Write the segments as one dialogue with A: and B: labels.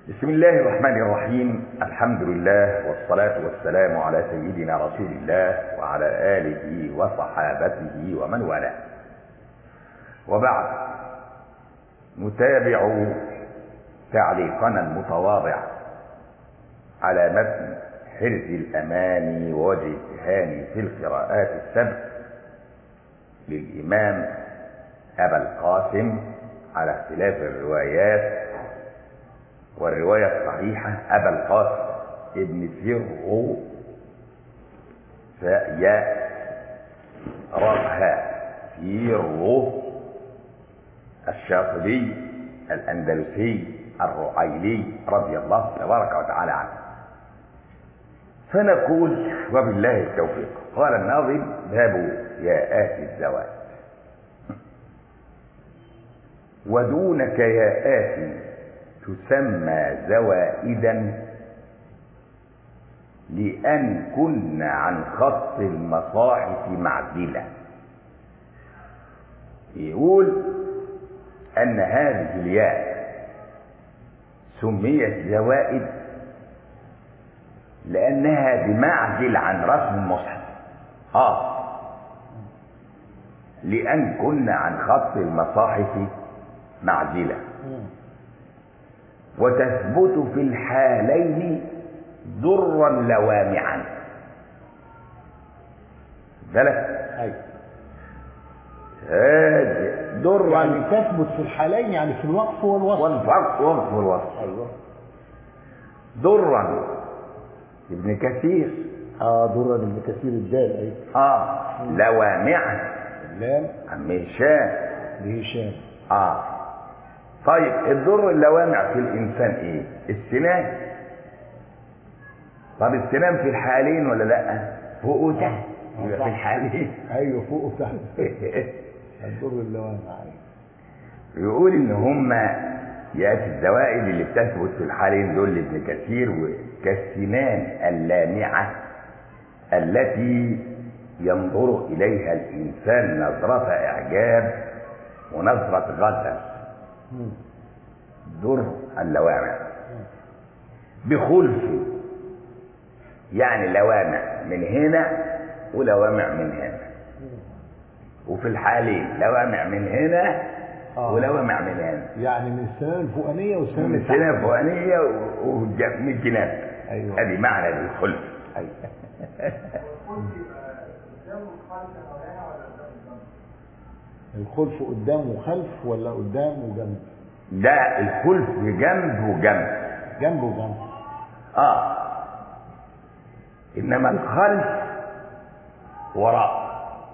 A: بسم الله الرحمن الرحيم الحمد لله والصلاة والسلام على سيدنا رسول الله وعلى آله وصحابته ومن والاه وبعد نتابع تعليقنا المتواضع على متن حرز الأماني ووجه التهاني في القراءات السبع للإمام أبا القاسم على اختلاف الروايات والرواية الصحيحة أبا القاسم ابن فرغو فياء رفها فيرو الشاطبي الأندلسي الرعيلي رضي الله تبارك وتعالى عنه فنقول وبالله التوفيق قال الناظم باب ياءات الزواج ودونك ياءات تسمى زوائدا لأن كن عن خط المصاحف معدلة يقول أن هذه الياء سميت زوائد لأنها بمعزل عن رسم المصحف آه لأن كنا عن خط المصاحف معزلة وتثبت في الحالين ضرا لوامعا بالك
B: ايوه
A: هذا ضرا
B: يعني تثبت في الحالين يعني في الوقف والوصف
A: والفرق وقف الوصف
B: ايوه
A: ضرا ابن كثير
B: اه ضرا ابن كثير الدال ايوه
A: اه لوامعا
B: اللام
A: عم هشام
B: لهشام
A: اه طيب الضر اللوامع في الانسان ايه السنان طب السنان في الحالين ولا لا فوق وتحت يبقى في الحالين
B: ايوه فوق وتحت الضر اللوامع ايوه
A: يقول ان هم ياتي الزوائد اللي بتثبت في الحالين دول لابن كثير كالسنان اللامعه التي ينظر اليها الانسان نظره اعجاب ونظره غزل در اللوامع بخلف يعني لوامع من هنا ولوامع من هنا وفي الحالين لوامع من هنا
B: آه.
A: ولوامع من هنا
B: يعني من السنان الفوقانيه والسنان
A: من السنة الفوقانية ومن الجناب
B: أيوة.
A: هذه معنى الخلف
B: ايوه الخلف قدام وخلف ولا قدام وجنب
A: ده الخلف جنب وجنب
B: جنب وجنب
A: اه انما الخلف وراء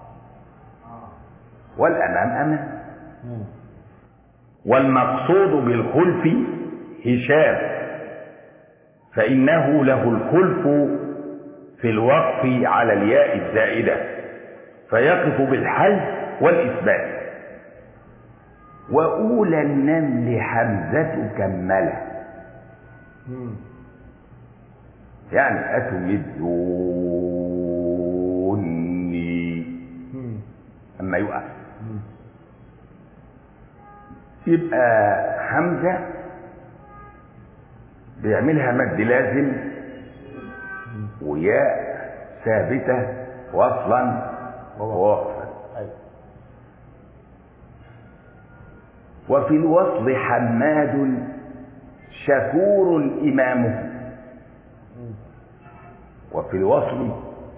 A: والامام امام
B: مم.
A: والمقصود بالخلف هشام فإنه له الخلف في الوقف على الياء الزائدة فيقف بالحل والإثبات وأولى النمل حمزة كملة
B: مم.
A: يعني أتمدوني
B: مم.
A: أما يقف
B: مم.
A: يبقى حمزة بيعملها مد لازم وياء ثابتة وصلا ووقفا
B: ايوه
A: وفي الوصل حماد شكور إمامه وفي الوصل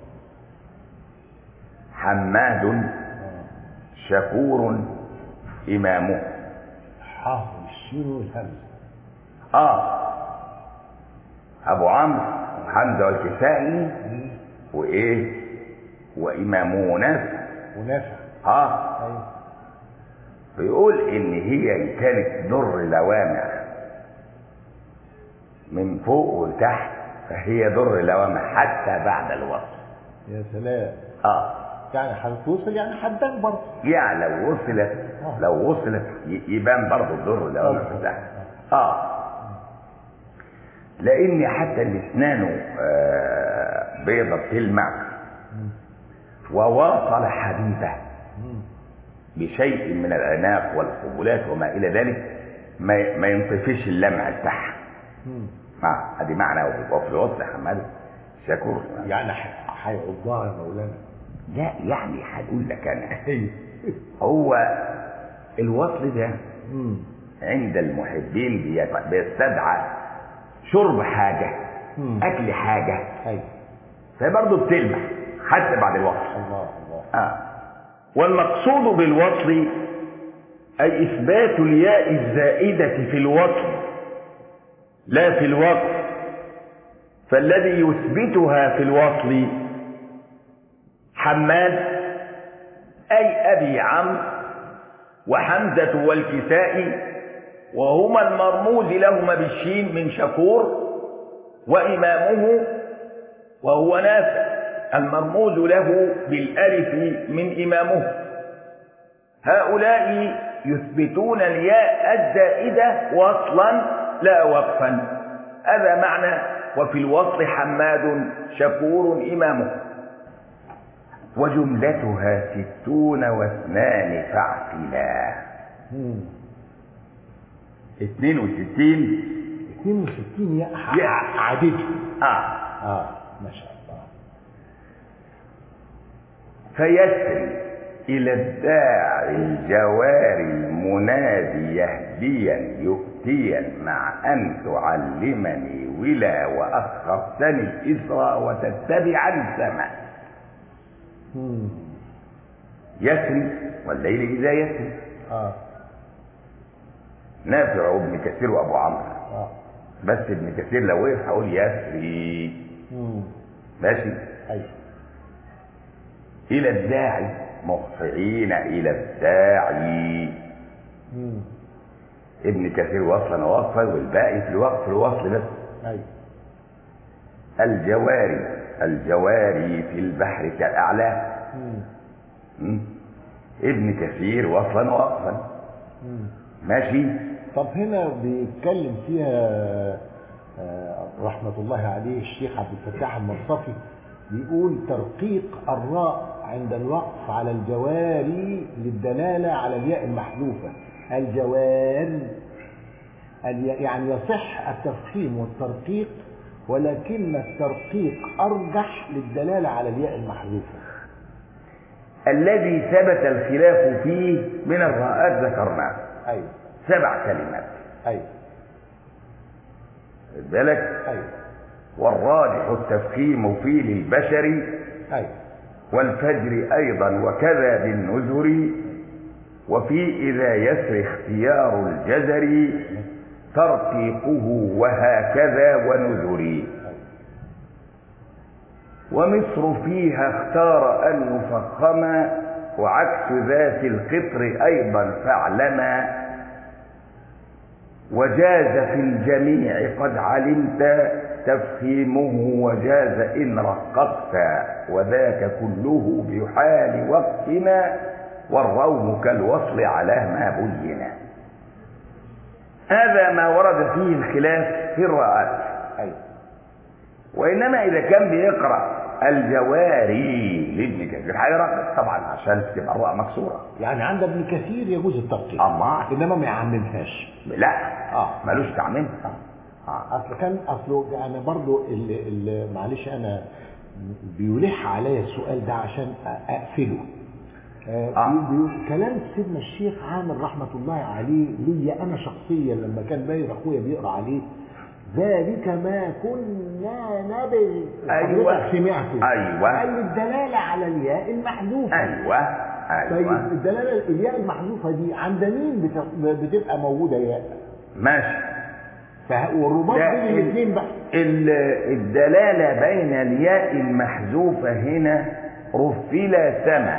A: حماد شكور إمامه
B: حاء والشين والهمزه
A: آه أبو عمرو وحمزة والكسائي وإيه وإمامه نافع
B: ونافع
A: آه
B: ايوه
A: بيقول إن هي كانت در لوامع من فوق وتحت فهي در لوامع حتى بعد الوصل
B: يا سلام
A: آه
B: يعني هتوصل يعني هتبان برضه
A: يعني لو وصلت لو وصلت ي- يبان برضه الضر لوامع بتاعها اه لان حتى اللي اسنانه آه بيضة بتلمع وواصل حبيبه بشيء من العناق والقبلات وما الى ذلك ما ما ينطفش اللمع بتاعها
B: مم.
A: اه ادي معنى وفي الوصل حماد شكور
B: يعني ح- هيعضها يا مولانا
A: لا يعني هقول لك انا
B: ايوه
A: هو الوصل ده
B: مم.
A: عند المحبين بيت- بيستدعى شرب حاجة
B: مم.
A: أكل حاجة
B: ايوه
A: فبرضه بتلمح حتى بعد الوصل
B: الله الله
A: آه. والمقصود بالوصل أي إثبات الياء الزائدة في الوصل لا في الوقف فالذي يثبتها في الوصل حماد أي أبي عمرو وحمزة والكسائي وهما المرموز لهما بالشين من شكور وإمامه وهو نافع المرموز له بالألف من إمامه هؤلاء يثبتون الياء الزائدة وصلا لا وقفا هذا معنى وفي الوصل حماد شكور إمامه وجملتها ستون واثنان فاعقلا
B: مم.
A: اثنين وستين
B: 62 يا
A: يا.
B: عددهم
A: آه
B: اه ما شاء الله
A: فيسري إلى الداعي الجواري المنادي يهديا يؤتيا مع أن تعلمني ولا وأخرتني الإسراء وتتبعا سما
B: مم.
A: يسري والليل إذا يسري
B: اه
A: نافع وابن كثير وأبو عمرو
B: اه
A: بس ابن كثير لو وقف هقول يسري
B: مم.
A: ماشي
B: ايوه
A: إلى الداعي مخفعين إلى الداعي
B: مم.
A: ابن كثير وصلا ووقفا والباقي في الوقف الوصل بس
B: ايوه
A: الجواري الجواري في البحر كالأعلام
B: مم.
A: م? ابن كثير وصلا ووقفا
B: مم.
A: ماشي
B: طب هنا بيتكلم فيها آه، رحمة الله عليه الشيخ عبد الفتاح المصطفي بيقول ترقيق الراء عند الوقف على الجواري للدلالة على الياء المحذوفة الجوار الياء- يعني يصح التفخيم والترقيق ولكن الترقيق أرجح للدلالة على الياء المحذوفة
A: الذي ثبت الخلاف فيه من الراءات ذكرناه
B: أيوه
A: سبع كلمات
B: أيوه
A: خد بالك
B: أيوه
A: والراجح التفخيم فيه للبشر
B: أيوه
A: والفجر أيضا وكذا بالنذر وفي إذا يسري اختيار الجزر ترقيقه وهكذا ونذري ومصر فيها اختار أن يفخم وعكس ذات القطر أيضا فاعلما وجاز في الجميع قد علمت تفخيمه وجاز إن رققت وذاك كله بحال وقتنا والروم كالوصل على ما بين هذا ما ورد فيه الخلاف في الرآت
B: أيوه
A: وإنما إذا كان بيقرأ الجواري لابن كثير هيرقق طبعا عشان تبقى الراء مكسورة
B: يعني عند ابن كثير يجوز الترقيق
A: الله
B: انما ما يعممهاش
A: لا
B: اه
A: ملوش تعميم آه.
B: اصل كان اصله انا برضو اللي اللي معلش انا بيلح عليا السؤال ده عشان أ- اقفله آه
A: آه.
B: بي- بيقول كلام سيدنا الشيخ عامر رحمه الله عليه ليا انا شخصيا لما كان باير اخويا بيقرا عليه ذلك ما كنا نبغي
A: أيوة.
B: حضرتك سمعته
A: أيوة.
B: قال لي الدلاله على الياء المحذوفه
A: ايوه
B: طيب
A: ايوه
B: الدلاله الياء المحذوفه دي عند مين بت- بتبقى موجوده ياء
A: ماشي
B: فه- والرباط
A: ده
B: بين
A: ال-
B: الاثنين بقى
A: ال- الدلالة بين الياء المحذوفة هنا رفل سما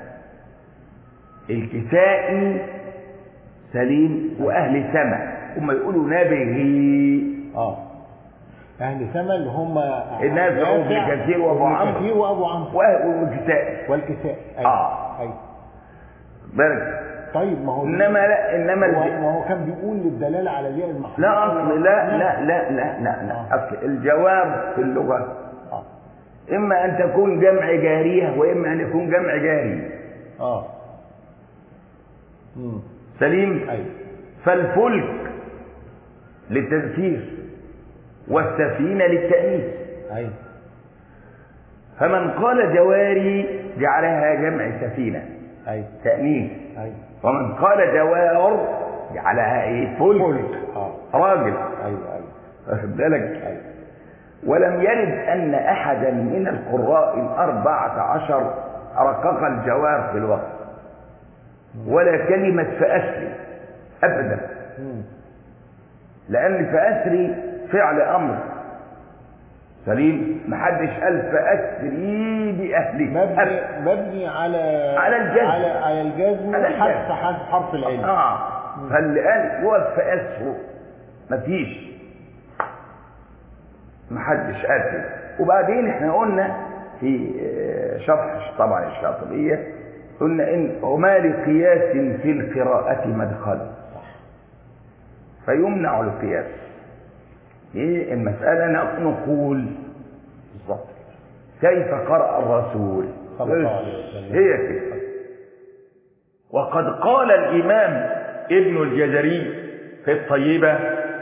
A: الكسائي سليم وأهل سما هم يقولوا نبغي
B: اه اهل سما اللي هم
A: الناس هم
B: نافع
A: ابن كثير وأبو
B: وابن
A: عمرو.
B: كثير وابو عمرو
A: وأهل- والكسائي
B: والكساء
A: آه.
B: أيوة.
A: بالك
B: طيب ما هو
A: إنما لا إنما
B: هو,
A: الج-
B: ما هو كان بيقول للدلاله على الياء المحذوفه
A: لا أصل لا لا لا لا لا, لا.
B: آه.
A: أصل الجواب في اللغة
B: اه
A: إما أن تكون جمع جارية وإما أن يكون جمع جاري
B: اه امم
A: سليم
B: ايوه
A: فالفلك للتذكير والسفينة للتأنيث
B: ايوه
A: فمن قال جواري جعلها جمع سفينة
B: ايوه
A: تأنيث
B: ايوه
A: ومن قال جوار جعلها ايه فلك
B: فلك اه
A: راجل
B: ايوه ايوه
A: واخد بالك
B: ايوه
A: ولم يرد أن أحدا من القراء الأربعة عشر رقق الجوار في الوقت ولا كلمة فأسري أبدا
B: مم.
A: لأن فأسري فعل أمر سليم محدش قال فأسري بأهلك
B: مبني
A: أبدا.
B: مبني على
A: على الجزم.
B: على على الجزم
A: على الجزم.
B: حذف حذف حرف العلم
A: آه فاللي قال هو فأسره مفيش محدش قال كده وبعدين احنا قلنا في آه، شرح طبعا الشاطبية قلنا ان وما لقياس في القراءة مدخل فيمنع القياس ايه المسألة ن- نقول
B: بالظبط
A: كيف قرأ الرسول
B: صلى الله عليه وسلم.
A: هي كده وقد قال الإمام ابن الجزري في الطيبة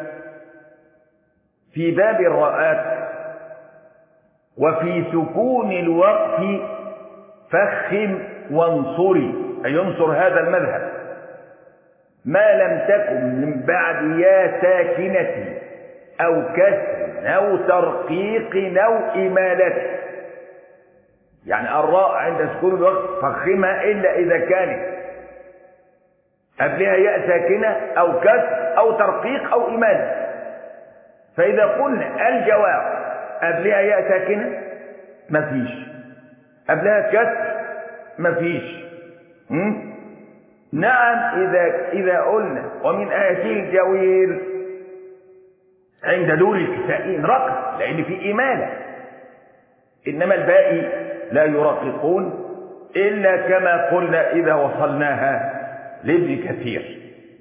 A: في باب الرآت وفي سكون الوقف فخم وانصري أي انصر هذا المذهب ما لم تكن من بعد يا ساكنة أو كسر أو ترقيق أو إمالة يعني الراء عند سكون الوقت فخمها إلا إذا كانت قبلها ياء ساكنة أو كسر أو ترقيق أو إمالة فإذا قلنا الجواب قبلها ياء ساكنة مفيش قبلها كسر مفيش م? نعم إذا إذا قلنا ومن آياته الجوير عند دور الكسائين رقم لأن في إمالة إنما الباقي لا يرققون إلا كما قلنا إذا وصلناها لابن كثير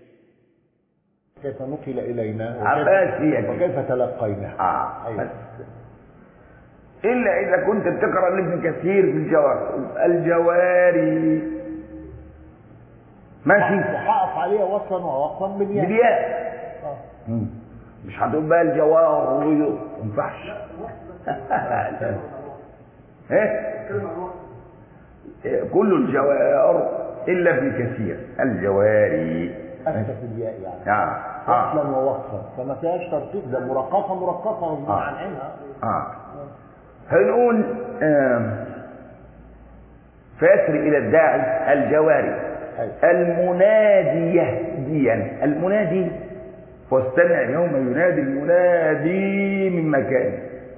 B: كيف نقل الينا
A: عباس هي دي.
B: وكيف تلقيناه
A: آه
B: ايوه
A: بس. إلا إذا كنت بتقرأ لابن كثير في الجوار الجواري ماشي
B: وحقف عليها وصلا ووقفا بالياء
A: بالياء
B: آه.
A: مم. مش هتقول بقى الجوار ويو ما ينفعش ايه إيه، كل الجوار الا ابن كثير الجواري
B: اسف الياء يعني
A: نعم اه
B: وصلا ووقفا فما فيهاش ترتيب ده مرققه مرققه غصب
A: آه.
B: عن عينها
A: اه هنقول آم، فيسري الى الداعي الجواري
B: أيوة.
A: المنادي يهديا المنادي واستمع يوم ينادي المنادي من مكان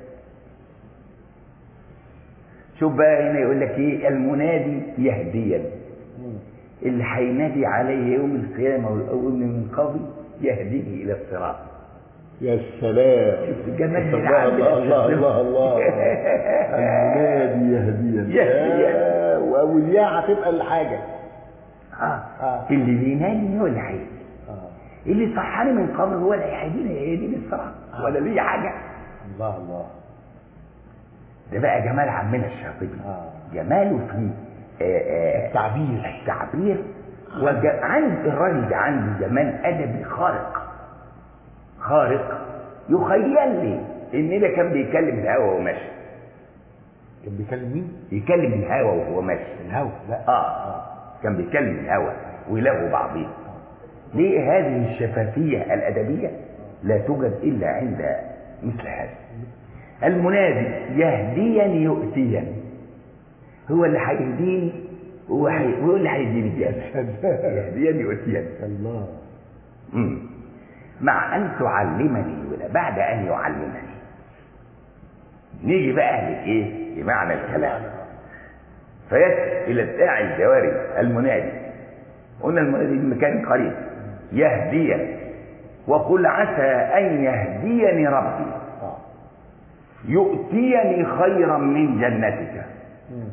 A: شوف بقى هنا يقول لك ايه المنادي يهديا
B: مم.
A: اللي هينادي عليه يوم القيامه ويقول من قبل يهديه الى الصراط
B: يا سلام
A: شوف جمال
B: الله الله الله الله الله المنادي يهديا
A: يهديا.
B: يا- والياء هتبقى الحاجه
A: اه
B: آه.
A: اللي بينادي هو اللي هيهدي
B: آه.
A: اللي صحاني من قبل هو اللي هيهديني هيهديني الصراط
B: آه.
A: ولا ليه حاجه
B: الله الله
A: ده بقى جمال عمنا الشاطبي
B: آه.
A: جماله في آه، آه،
B: التعبير
A: التعبير وعند الراجل ده عنده جمال ادبي خارق خارق يخيل لي ان ده كان بيكلم الهوا وهو ماشي
B: كان بيكلم مين؟
A: يكلم الهوا وهو ماشي
B: الهوا لا
A: اه كان بيكلم الهوا ويلاقوا بعضهم ليه هذه الشفافية الأدبية لا توجد إلا عند مثل هذا المنادي يهديني يؤتيني هو اللي هيهديني هو حي... هو اللي هيديني الجنة يهديني يؤتيني
B: الله
A: مم. مع أن تعلمني ولا بعد أن يعلمني نيجي بقى لإيه لمعنى الكلام فيسأل إلى الداعي الجواري المنادي قلنا المنادي من مكان قريب يهدي وقل عسى أن يهديني ربي
B: اه
A: يؤتيني خيرا من جنتك
B: مم.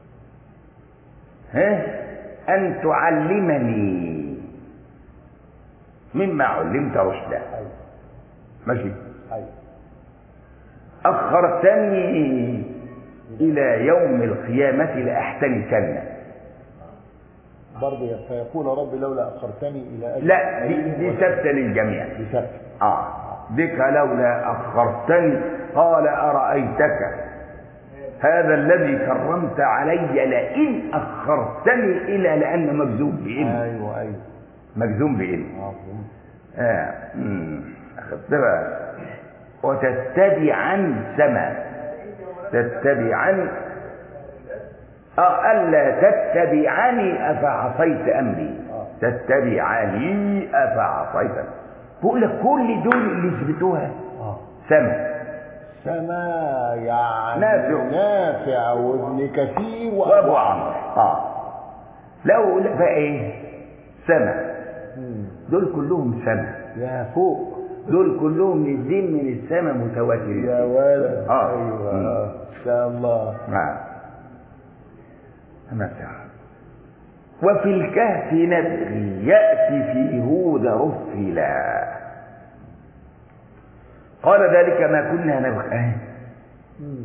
A: ها أن تعلمني مما علمت رشدا
B: ايوه
A: ماشي
B: ايوه
A: أخرتني إلى يوم القيامة لأحتنكن
B: برضه فيقول رب لولا اخرتني الى اجل
A: لا دي,
B: قريب
A: دي
B: ولا-
A: ثابتة للجميع
B: دي ثابته
A: آه بك لولا أخرتني قال أرأيتك هذا الذي كرمت علي لئن أخرتني إلى لأن مجزوم بإن
B: ايوه ايوه
A: مجزوم بإن
B: اه فهمت.
A: آه. أمم. أخذت بقى وتتبعا سما تتبعا آه ألا تتبعني أفعصيت أمري تتبعني أفعصيت بقول لك كل دول اللي يثبتوها
B: اه
A: سما
B: سما يعني
A: نافع.
B: نافع وابن كثير
A: وابو عمرو اه لو لا بقى ايه سما
B: مم.
A: دول كلهم سما
B: يا فوق
A: دول كلهم نازلين من السماء متواترين
B: يا ولد
A: آه.
B: ايوه
A: مم.
B: آه. ان شاء الله
A: نعم مثلا وفي الكهف نبغي يأتي في هود رفلا قال ذلك ما كنا نبغي آه.
B: مم.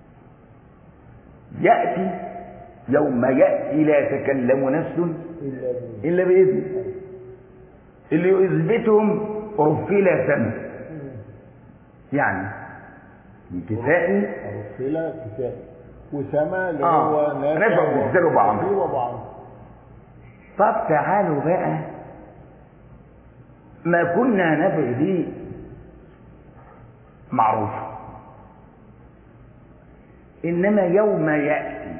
A: يأتي يوم يأتي لا تكلم نفس
B: الا بالله.
A: إلا بإذنه اللي يثبتهم رفلا سما يعني بكسائي
B: رسل كتاب وسما اللي
A: آه.
B: هو نافع
A: نافع
B: و-
A: وكثير وأبو عمرو.
B: كثير وأبو عمرو.
A: طب تعالوا بقى ما كنا نبغي دي معروفة إنما يوم يأتي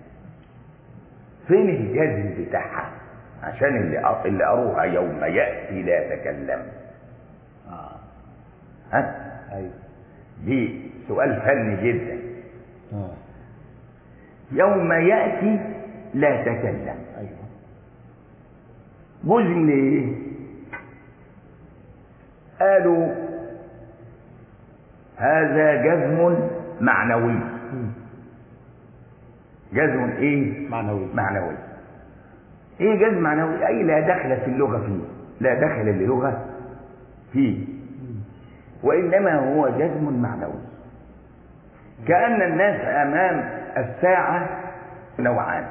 A: فين الجزم بتاعها عشان اللي أ- اللي قروها يوم يأتي لا تكلم
B: اه
A: ها
B: ايوه
A: دي سؤال فني جدا
B: اه
A: يوم يأتي لا تكلم
B: ايوه
A: جزء من ايه قالوا هذا جزم معنوي
B: مم.
A: جزم ايه
B: معنوي
A: معنوي ايه جزم معنوي اي لا دخل في اللغه فيه لا دخل للغه فيه وانما هو جزم معنوي كان الناس امام الساعه نوعان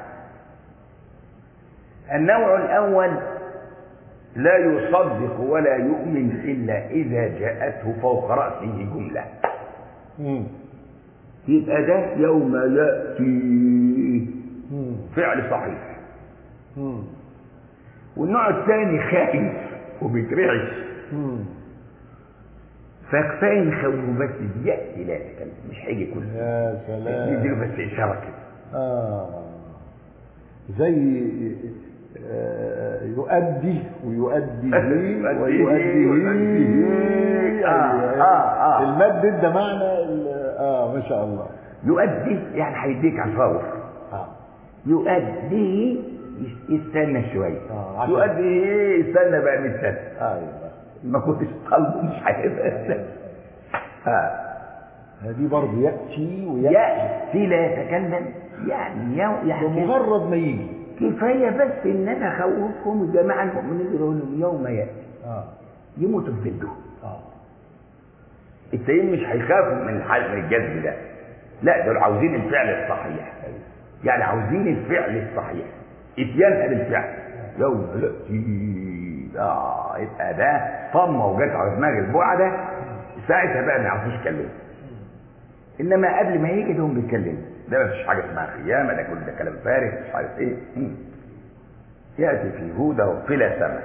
A: النوع الاول لا يصدق ولا يؤمن الا اذا جاءته فوق راسه جمله
B: مم.
A: يبقى ده يوم ياتي
B: مم.
A: فعل صحيح
B: مم.
A: والنوع الثاني خايف وبيترعش
B: مم.
A: فكفايه يخوفه بس ياتي لا يتكلم مش هيجي كله
B: يا سلام
A: يديله بس اشاره كده
B: آه زي آه، يؤدي ويؤدي ويؤدي
A: ويؤديه. آه، آه، آه.
B: المد ده معنى ال- اه ما شاء الله
A: يؤدي يعني هيديك على الفور
B: اه
A: يؤديه يستنى شويه
B: آه، عشان-
A: يؤدي ايه يستنى بقى 100 سنه
B: ايوه
A: ما كنتش طالبه مش هيبقى اه
B: هذه برضه ياتي وياتي
A: ياتي لا يتكلم يعني يو- يعني
B: بمجرد ما يجي
A: كفايه بس ان انا اخوفهم الجماعه المؤمنين دول أقول لهم يوم ياتي
B: اه
A: يموتوا في بلدهم
B: اه
A: التانيين مش هيخافوا من الحل من الجذب ده لا دول عاوزين الفعل الصحيح يعني عاوزين الفعل الصحيح اتيانها بالفعل يوم ياتي اه يبقى ده طمه وجت على دماغ البعده ساعتها بقى ما يعرفوش يتكلموا انما قبل ما يجي دول بيتكلموا ده مفيش حاجه اسمها خيانه ده كل ده كلام فارغ مش عارف ايه مم. ياتي في هدى وفلا سما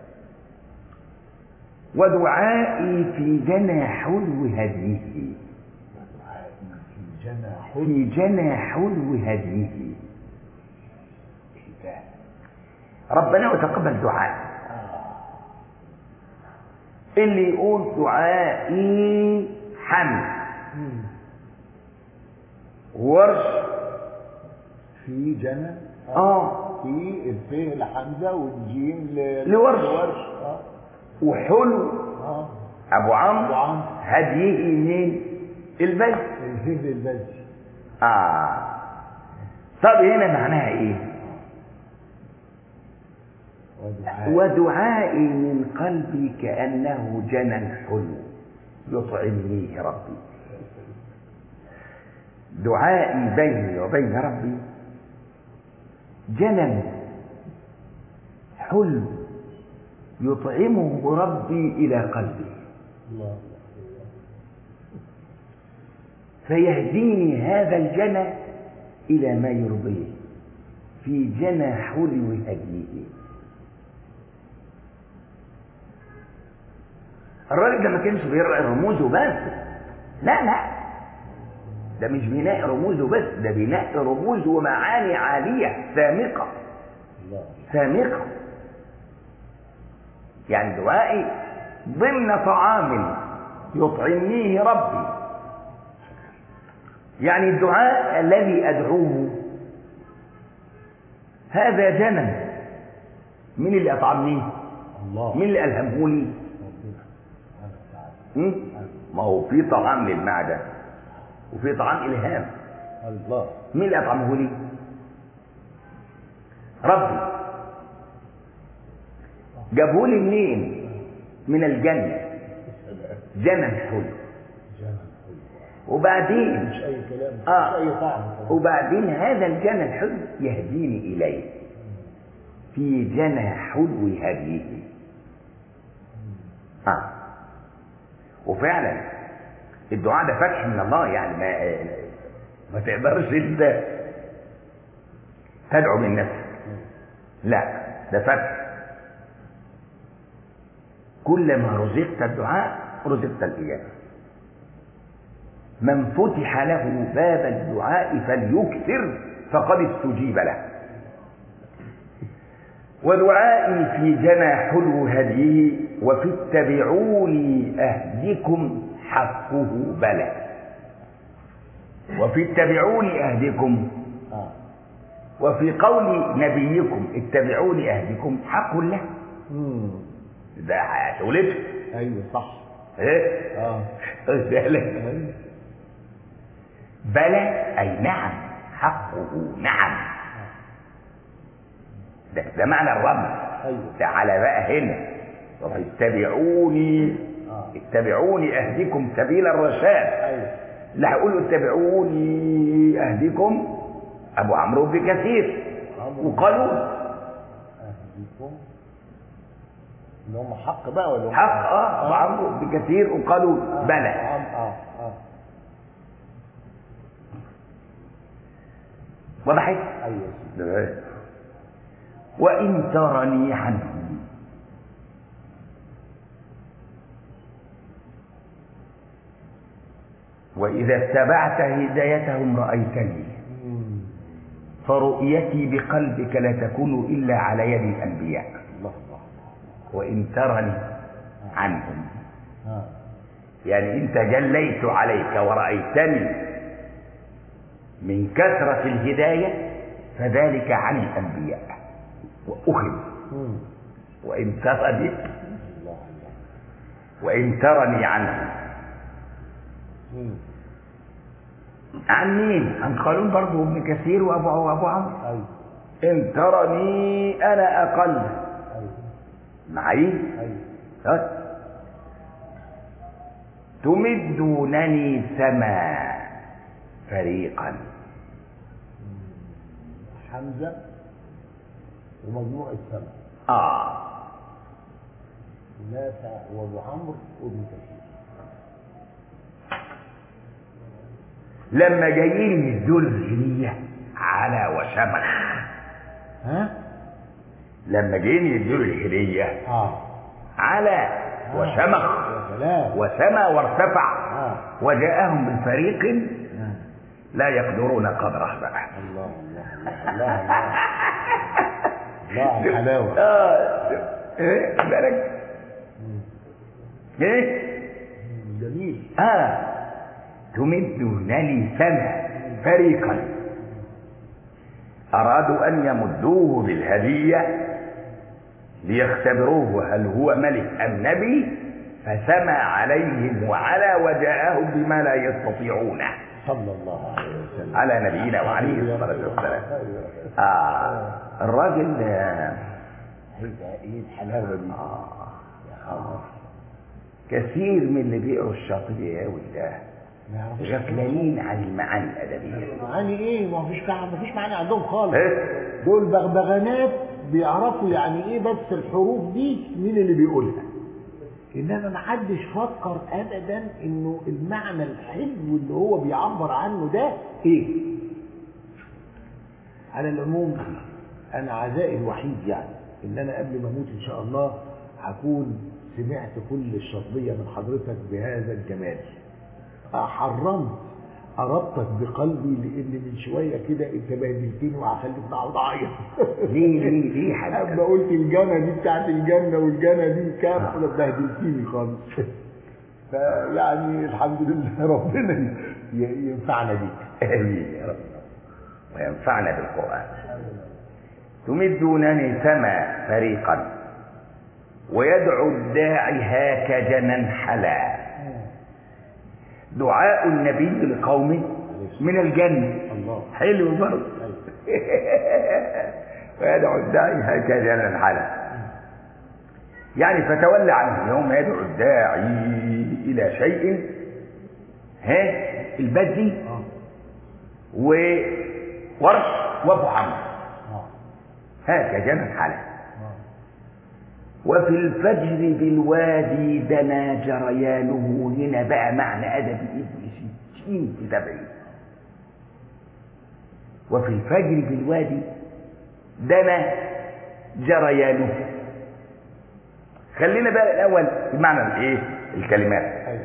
A: ودعائي في جنى حلو هديه
B: في جناح
A: في جنى حلو هديه ربنا يتقبل دعاء اللي يقول دعائي حمد ورش
B: في جنى
A: اه
B: في الف لحمزه والجيم ل-
A: لورش.
B: لورش اه
A: وحلو
B: اه
A: ابو عمرو
B: أبو عمرو.
A: هديه منين البيت
B: الهند البلد
A: اه طب هنا معناها ايه
B: ودعاء
A: ودعائي من قلبي كأنه جنى حلو يطعمنيه ربي دعائي بيني وبين ربي جنى حلو يطعمه ربي إلى قلبي
B: الله
A: فيهديني هذا الجنى إلى ما يرضيه في جنى حلو هديه الراجل ده ما كانش بيقرا الرموز وبس لا لا ده مش بناء رموز وبس ده بناء رموز ومعاني عالية سامقة
B: الله
A: سامقة يعني دعائي ضمن طعام يطعمنيه ربي يعني الدعاء الذي أدعوه هذا جنى مين اللي أطعمنيه
B: الله
A: مين اللي ألهمه لي
B: ربنا سبحانه وتعالى
A: م? ما هو في طعام للمعدة وفي طعام إلهام
B: الله
A: مين اللي أطعمه لي ربي جابه لي منين من الجنة جنى حلو
B: جنة حلوة
A: وبعدين
B: مش أي كلام
A: آه.
B: مش أي طعم
A: وبعدين هذا الجنى الحلو يهديني إليه في جنى حلو هديه آه. وفعلا الدعاء ده فتح من الله يعني ما ما تقدرش انت تدعو من نفسك لا ده فتح كلما رزقت الدعاء رزقت الإجابة من فتح له باب الدعاء فليكثر فقد استجيب له ودعائي في جنى حلو هديه وفي اتبعوني أهدكم حقه بلى وفي اتبعوني أهدكم
B: آه.
A: وفي قول نبيكم اتبعوني أهدكم حق له
B: مم.
A: ده شغلته
B: أيوه صح
A: ايه
B: آه
A: خد بالك
B: أيوه
A: بلى أي نعم حقه نعم ده, ده معنى الرب
B: أيوه
A: تعالى بقى هنا اتبعوني
B: آه.
A: اتبعوني اهدكم سبيل الرشاد
B: أيوه
A: اللي هيقولوا اتبعوني اهدكم ابو عمرو بن كثير
B: عمرو.
A: وقالوا
B: أهديكم اللي هم حق بقى ولا هم
A: حق اه ابو عمرو بن كثير وقالوا
B: آه.
A: بلى
B: آه. آه. آه.
A: وضحت
B: أيوه يا سيدي.
A: وان ترني عنه واذا اتبعت هدايتهم رايتني
B: مم.
A: فرؤيتي بقلبك لا تكون الا على يد الانبياء
B: الله الله
A: وان ترني عنهم
B: آه.
A: يعني انت جليت عليك ورأيتني من كثرة الهداية فذلك عن الأنبياء وأخذ
B: مم.
A: وإن ترني
B: الله الله
A: وإن ترني عنه
B: مم.
A: عن مين؟ عن قانون برضه ابن كثير وأبو وأبو عمرو
B: أيوه
A: إن ترني أنا أقل
B: أيوه
A: معي
B: أيوه
A: ها؟ تمدونني سما فريقا
B: حمزة ومجموع السبع
A: آه
B: نافع وابو عمرو وابن كثير
A: لما جايين يدوا الهدية على وشمخ
B: ها؟
A: لما جايين يدوا الهدية
B: اه
A: على وشمخ
B: يا سلام
A: وسما وارتفع
B: اه
A: وجاءهم من فريق
B: آه.
A: لا يقدرون قدره بقى
B: الله الله الله الله الله الله على الحلاوة
A: اه ايه بالك ايه
B: مم. جميل
A: اه تمدونني سما فريقا أرادوا أن يمدوه بالهدية ليختبروه هل هو ملك أم نبي فسمى عليهم وعلى وجاءهم بما لا يستطيعونه
B: صلى الله عليه وسلم
A: على نبينا وعليه الصلاة والسلام آه الراجل آه
B: هيبقى ايه الحلاوة دي
A: آه
B: يا خبر
A: كثير من اللي بيقروا الشاطبي قوي ده
B: ما يعرفوش
A: غفلانين عن المعاني الأدبية
B: معاني ايه ما فيش ما فيش معنى عندهم خالص
A: إيه؟
B: دول بغبغانات بيعرفوا يعني ايه بس الحروف دي مين اللي بيقولها انما ما حدش فكر ابدا انه المعنى الحلو اللي هو بيعبر عنه ده ايه على العموم انا عزائي الوحيد يعني ان انا قبل ما اموت ان شاء الله هكون سمعت كل الشطبيه من حضرتك بهذا الجمال حرمت أربطك بقلبي لأن من شوية كده أنت بهدلتني وهخليك أقعد أعيط.
A: ليه ليه ليه حضرتك؟
B: أما قلت الجنة دي بتاعت الجنة والجنة دي كام كده بهدلتني خالص. فيعني الحمد لله ربنا ي- ينفعنا بيك.
A: آمين يا رب وينفعنا بالقرآن تمدونني سما فريقا ويدعو الداعي هاك جنا حلا دعاء النبي لقومه من الجنة
B: الله
A: حلو برضه ويدعو الداعي هاك جنا حلا يعني فتولى عنه يوم يدعو الداعي إلى شيء ها البدي
B: اه
A: وورش وابو حمد
B: اه
A: هاك جنى حلا
B: اه
A: وفي الفجر بالوادي دنا جريانه هنا بقى معنى ادبي ابن ستين في سبعين وفي الفجر بالوادي دنا جريانه خلينا بقى الاول في معنى الايه الكلمات
B: ايوه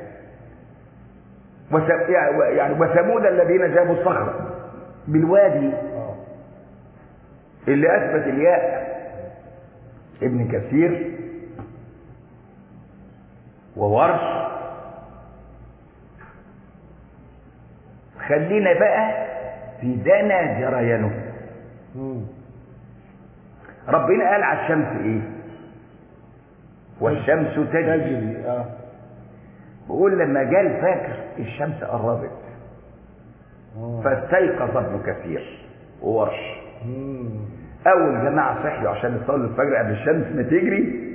A: وس- يعني وثمود الذين جابوا الصخر بالوادي
B: اه
A: اللي اثبت الياء ابن كثير وورش خلينا بقى في دنا جريانه
B: مم.
A: ربنا قال على الشمس ايه والشمس تجري
B: تجري اه
A: بقول لما جاء الفجر الشمس قربت
B: آه.
A: فاستيقظ ابن كثير وورش
B: مم.
A: اول جماعه صحيوا عشان يصلوا الفجر قبل الشمس ما تجري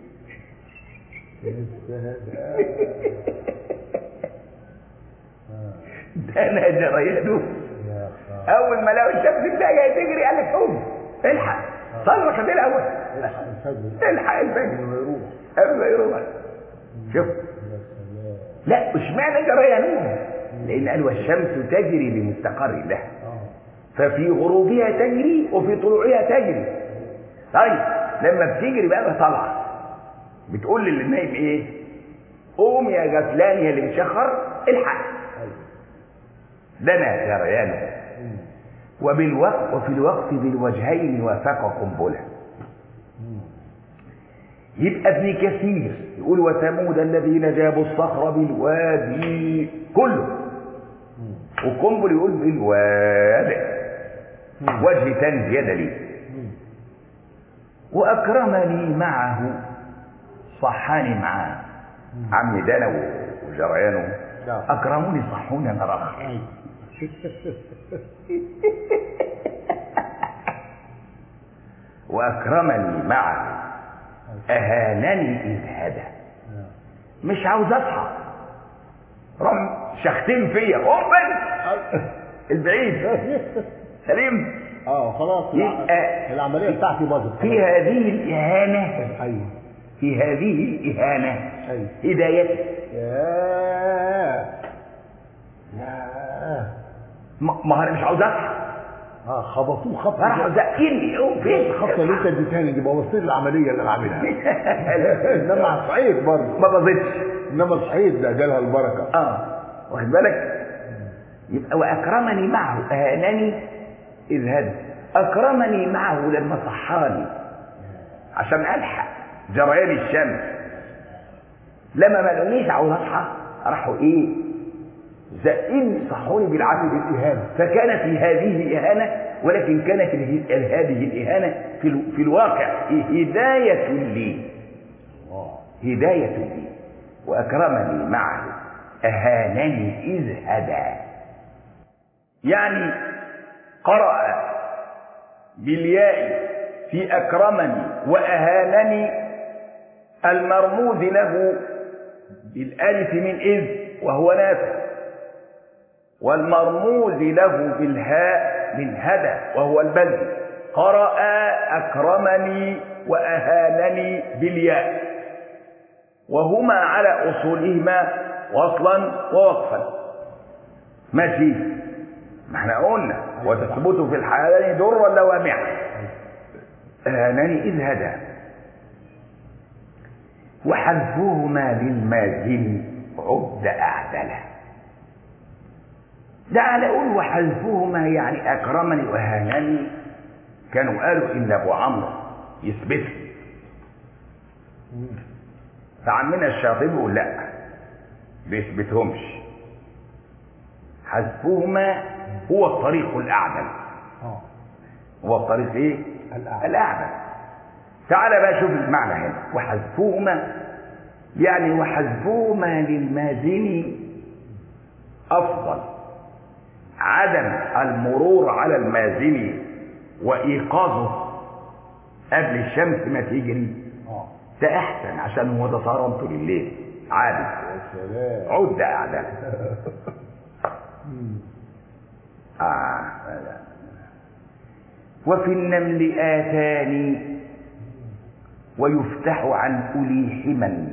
A: ده انا جريانه
B: يا خالد
A: اول ما لقوا الشمس بتاعي جايه تجري قال لك قوم الحق صلي ركعتين الاول
B: الحق الفجر
A: الحق الفجر
B: انه يروح
A: قبل ما يروح شوف
B: يا سلام
A: لا اشمعنى جريانه لان قال والشمس تجري لمستقر لها
B: اه
A: ففي غروبها تجري وفي طلوعها تجري طيب لما بتجري بقى طالعه بتقول للي نايم ايه قوم يا غفلان يا اللي مشخر الحق
B: ايوه
A: دنا جريانه
B: مم.
A: وبالوقت وفي الوقت بالوجهين وافق قنبله
B: مم.
A: يبقى ابن كثير يقول وثمود الذين جابوا الصخر بالوادي كله
B: مم.
A: وقنبل يقول بالوادي
B: مم.
A: وجه تاني زياده ليه
B: مم.
A: واكرمني معه صحاني معاه
B: مم.
A: عمي دانا وجريانه
B: نعم.
A: اكرموني صحوني انا رخر
B: ايوه
A: واكرمني معه اهانني اذ هدى
B: نعم.
A: مش عاوز اصحى رم شختين فيا اوبن البعيد سليم
B: اه خلاص
A: يبقى
B: العمليه بتاعتي باظت
A: في هذه الاهانه
B: ايوه
A: في هذه الاهانه
B: ايوه
A: هدايتي
B: يا يا
A: ما ما انا مش عاوز اصحى
B: اه خبطوه خبطه
A: راحوا زقني قوم فين
B: الخبطه اللي انت اديتها دي بوظت لي العمليه اللي انا عاملها انما صحيت برضه
A: ما باظتش
B: انما صحيت ده جالها البركه
A: اه واخد بالك يبقى واكرمني معه اهانني اذ هدى اكرمني معه لما صحاني عشان الحق جريان الشمس لما ما لقونيش عاوز اصحى راحوا ايه زقين صحوني بالعافيه
B: بالإهانة.
A: فكانت هذه اهانه ولكن كانت اله- هذه الاهانه في ال- في الواقع هدايه لي
B: اه
A: هداية لي وأكرمني معه أهانني إذ هدى يعني قرأ بالياء في أكرمني وأهانني المرموز له بالألف من إذ وهو نافع والمرموز له بالهاء من هدى وهو البذل قرأ أكرمني وأهانني بالياء وهما على أصولهما وصلا ووقفا ماشي ما احنا قلنا وتثبت في الحالين درا لوامعا آنني إذ هدى وحذفهما للمازن عد أعدله ده على أقول وحذفهما يعني أكرمني وهانني كانوا قالوا إن أبو عمرو يثبته فعمنا الشاطبي يقول لا بيثبتهمش حذفهما هو الطريق الأعدل
B: اه
A: هو الطريق إيه؟
B: الأعدل.
A: الأعدل تعال بقى شوف المعنى هنا وحذفهما يعني وحذفهما للمازن أفضل عدم المرور على المازن وإيقاظه قبل الشمس ما تجري
B: اه
A: ده أحسن عشان هو ده صارمته بالليل عادي
B: يا سلام
A: عد أعدل
B: مم.
A: آه. وفي النمل آتان ويفتح عن أولي حما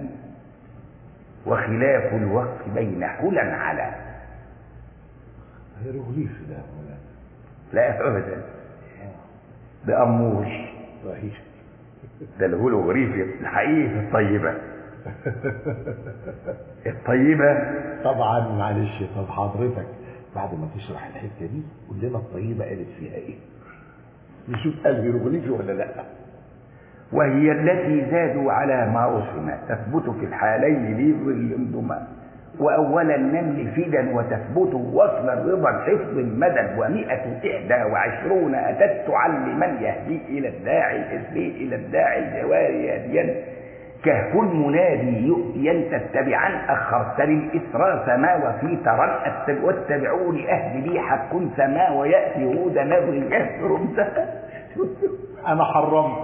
A: وخلاف الوقت بين حلا على
B: هيروغليف ده يا مولانا
A: لا أبدا ده أمور
B: صحيح
A: ده الهولوغريفي الحقيقي الطيبة الطيبة
B: طبعا معلش طب حضرتك بعد ما تشرح الحته دي قول لنا الطيبه قالت فيها ايه نشوف قال هيروغليفي ولا لا
A: وهي التي زادوا على ما رسم تثبت في الحالين لظل انضمام وأول النمل فدا وتثبت وصلا رضا حفظ المدد ومئة إحدى وعشرون أتت تعلمن يهدي إلى الداعي الإسري إلى الداعي الجواري هاديا كهف المنادي يؤتين تتبعن أخرت للإسرى سما وفي ترى أتب- واتبعوا لأهل لي حق سما ويأتي هود نبغي يسر
B: انا حرمت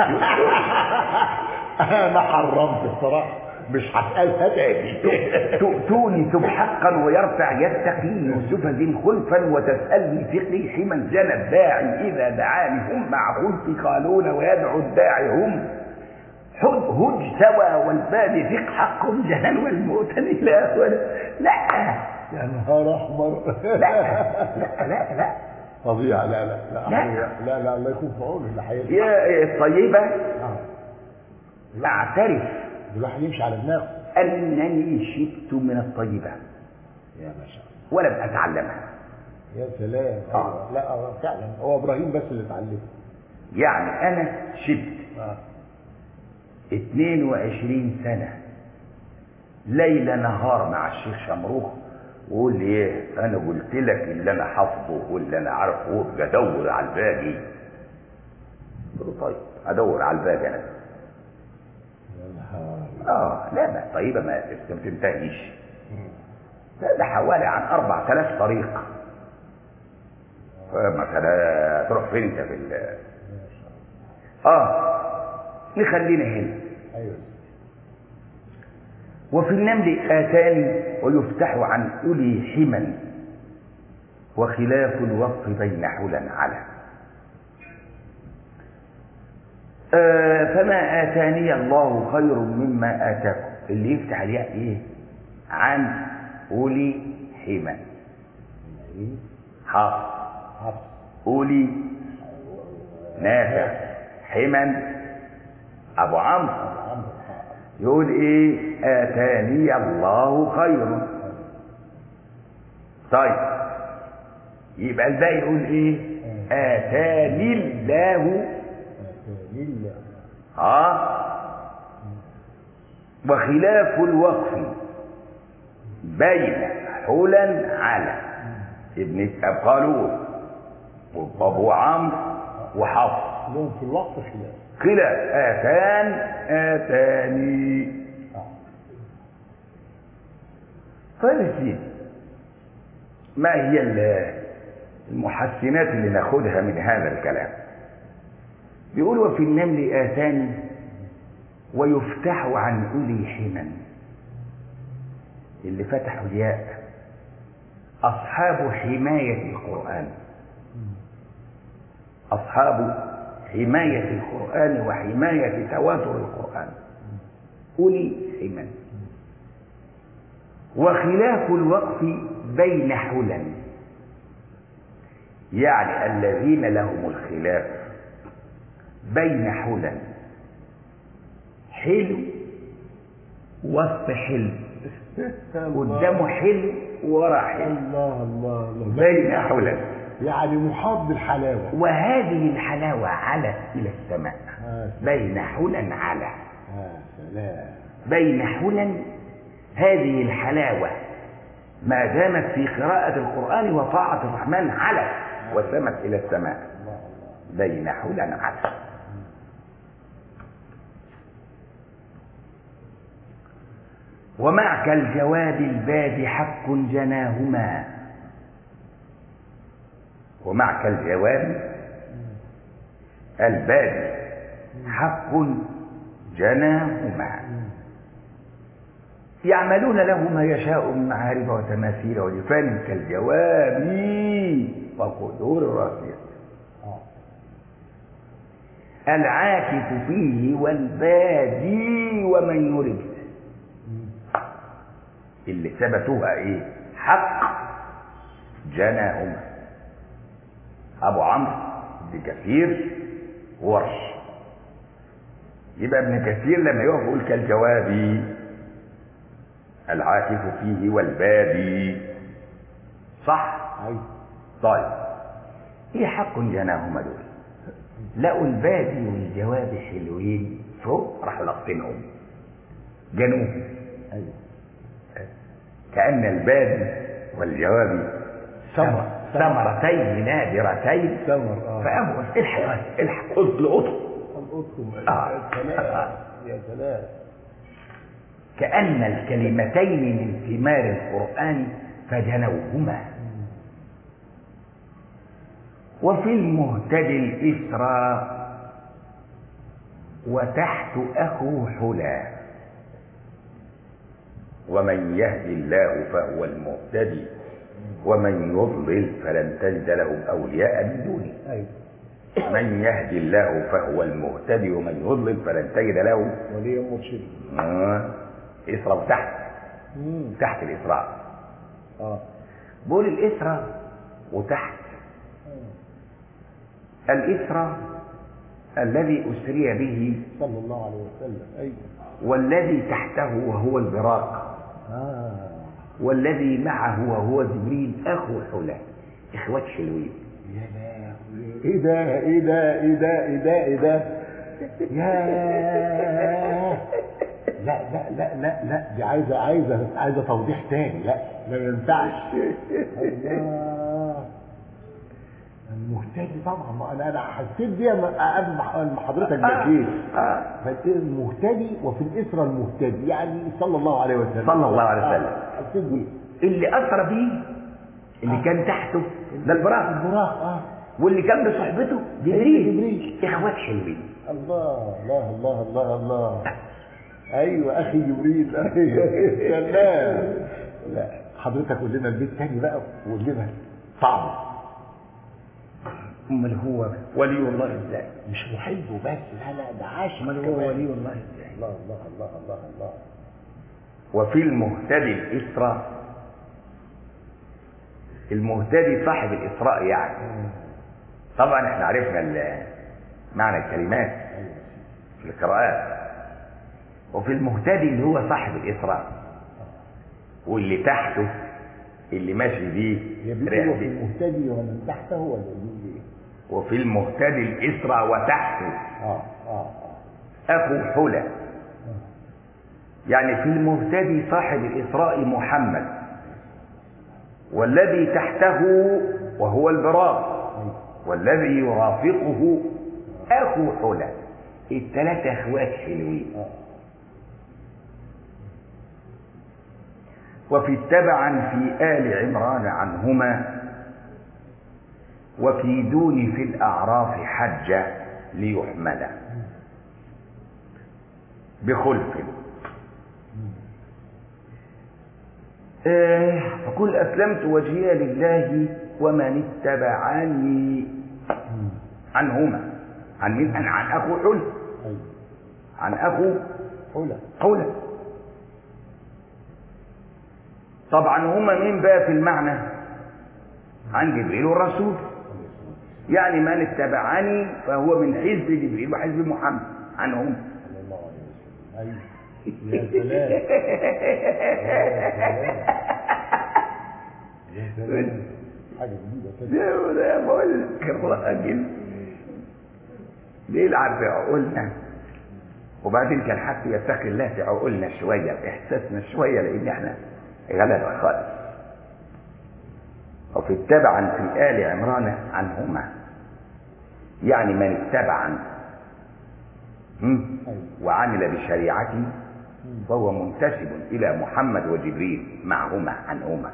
B: انا حرمت الصراحه مش هسالها تاني
A: تؤتوني ثم حقا ويرفع يتقي يوسف ذي خلفا وتسألني فقهي حمن جنى الداعي إذا دعاني هم مع خلفي قالون ويدعو الداعي هم هد هج سوى والباب فق حق جنى والموت لا لا
B: يا نهار احمر
A: لا لا لا لا
B: فظيع لا لا لا
A: لا.
B: لا لا الله يكون في عونه اللي هيسمع
A: يا الطيبة
B: آه.
A: أعترف
B: الواحد يمشي على دماغه
A: أنني شئت من الطيبة
B: يا ما شاء الله
A: ولم أتعلمها
B: يا سلام
A: آه.
B: أيوة. لا آه، فعلا هو ابراهيم بس اللي اتعلم
A: يعني أنا شئت
B: آه.
A: 22 سنة ليل نهار مع الشيخ شمروخ ويقول لي ايه انا قلت لك اللي انا حافظه واللي انا عارفه وابقى ادور على الباقي قلت له طيب ادور على الباقي انا
B: يا نهار
A: اه لا ما طيبه ما ما تنتهيش لا ده حوالي عن 4000 طريق مثلا تروح فين انت في ال اه نخلينا هنا
B: ايوه
A: وفي النمل آتان ويفتح عن أولي حما وخلاف الوقف بين حلا على آه فما آتاني الله خير مما آتاكم اللي يفتح الياء إيه عن أولي حما
B: ايه
A: حافظ
B: حفص
A: أولي نافع حما أبو عمرو
B: عمرو
A: يقول ايه اتاني الله خير طيب يبقى الباقي يقول ايه اتاني الله
B: لله
A: ها وخلاف الوقف بين حلا على ابن قالون وابو عمرو وحفص
B: لهم في الوقت خلاف
A: خلاف اتان اتاني
B: آه.
A: طيب يا سيدي ما هي ال- المحسنات اللي ناخدها من هذا الكلام بيقول وفي النمل آتان ويفتح عن أولي حما اللي فتحوا الياء أصحاب حماية القرآن أصحاب حماية القرآن وحماية تواتر القرآن أولي فهما وخلاف الوقف بين حلل يعني الذين لهم الخلاف بين حلل حلو وسط حلو قدامه حلو ورا حلو
B: الله الله الله
A: بين حلل
B: يعني محاط بالحلاوة
A: وهذه الحلاوة علت إلى السماء
B: آه
A: بين حلل على
B: آه سلام
A: بين حلل هذه الحلاوة ما دامت في قراءة القرآن وطاعة الرحمن علت وسمت إلى السماء
B: الله الله
A: بين حلل على ومعك الجواب الباد حق جناهما ومعك الجواب الباد حق جناهما يعملون له ما يشاء من معارف وتماثيل وجفان كالجواب وقدور الراسية
B: آه.
A: العاكف فيه والبادي ومن يرد اللي ثبتوها ايه حق جناهما ابو عمرو بن كثير ورش يبقى ابن كثير لما يقف يقول كالجواب العاكف فيه والبادي صح
B: أيوة
A: طيب ايه حق جناهما دول لقوا البادي والجواب حلوين فوق راحوا لاقطينهم جنوب
B: أيوة
A: كأن البادي والجواب
B: ثمر.
A: ثمرتين نادرتين
B: ثمر اه
A: فقاموا الحق الحق قلت لقطه
B: القطن
A: آه.
B: يا سلام يا سلام
A: كأن الكلمتين من ثمار القرآن فجنوهما وفي المهتدي الإسرى وتحت أخو حلا ومن يهدي الله فهو المهتدي ومن يضلل فلن تجد لهم أولياء من دونه
B: أيوة
A: من يهدي الله فهو المهتدي ومن يضلل فلن تجد له
B: ولي مرشد
A: آه، إسراء تحت
B: مم.
A: تحت الإسراء
B: اه
A: بقول الإسراء وتحت الإسراء الذي أسري به
B: صلى الله عليه وسلم أيوة
A: والذي تحته وهو البراق
B: آه
A: والذي معه وهو جبريل أخو حلا إخوات حلوين
B: يا لهوي ايه ده ايه ده ايه ده ايه ده ايه ده يا لا لا لا لا لا دي عايزه عايزه عايزه توضيح تاني لا ما ينفعش الله المهتدي طبعا ما انا انا حسيت دي قبل ما ما حضرتك بكيت
A: آه.
B: المهتدي وفي الاسره المهتدي يعني صلى الله عليه وسلم
A: صلى الله عليه وسلم.
B: آه، حسيت بيه
A: اللي أسرى بيه اللي كان تحته ده البراق
B: البراق اه
A: واللي كان بصحبته جبريل
B: جبريل.
A: إخوات حلوين
B: الله الله الله الله الله ايوه اخي جبريل أيوة. سلام لا حضرتك قول لنا البيت تاني بقى وقول لنا طعمه
A: أمال هو ولي الله إزاي
B: مش محب وبس لا لا ده عاشق
A: أمال
B: كمان.
A: هو ولي الله إزاي
B: الله الله الله الله الله
A: وفي المهتدي الإسراء المهتدي صاحب الإسراء يعني طبعا احنا عرفنا ال- معنى الكلمات
B: ايوه
A: في القراءات وفي المهتدي اللي هو صاحب الإسراء واللي تحته اللي ماشي بيه
B: هي بيقول وفي
A: رحلة.
B: المهتدي ومن تحته ولا بيقول ايه؟
A: وفي المهتدي الإسراء وتحته
B: اه اه اه
A: أخو حلى يعني في المهتدي صاحب الإسراء محمد والذي تحته وهو البراق
B: ايوه
A: والذي يرافقه أخو حلى الثلاثة أخوات حلوين
B: اه
A: وفي تبعا في آل عمران عنهما وكيدوني في الأعراف حجة ليحمل بخلف آه، فقل أسلمت وجهي لله ومن اتبعني
B: مم.
A: عنهما عن من عن, عن أخو حل
B: ايوه
A: عن أخو
B: حلى
A: حلى طبعا هما مين بقى في المعنى عن جبريل والرسول يعني من اتبعني فهو من حزب جبريل وحزب محمد عنهم
B: صلى الله عليه وسلم ايوه يا سلام يا سلام حاجه جديده كده
A: ده ده بقول لك الراجل بيلعب بعقولنا وبعدين كان حتى يتقي الله في عقولنا شويه باحساسنا شويه لان احنا غلبة خالص وفي التبعا في آل عمران عنهما يعني من اتبع هم؟ وعمل بشريعته فهو منتسب إلى محمد وجبريل معهما عنهما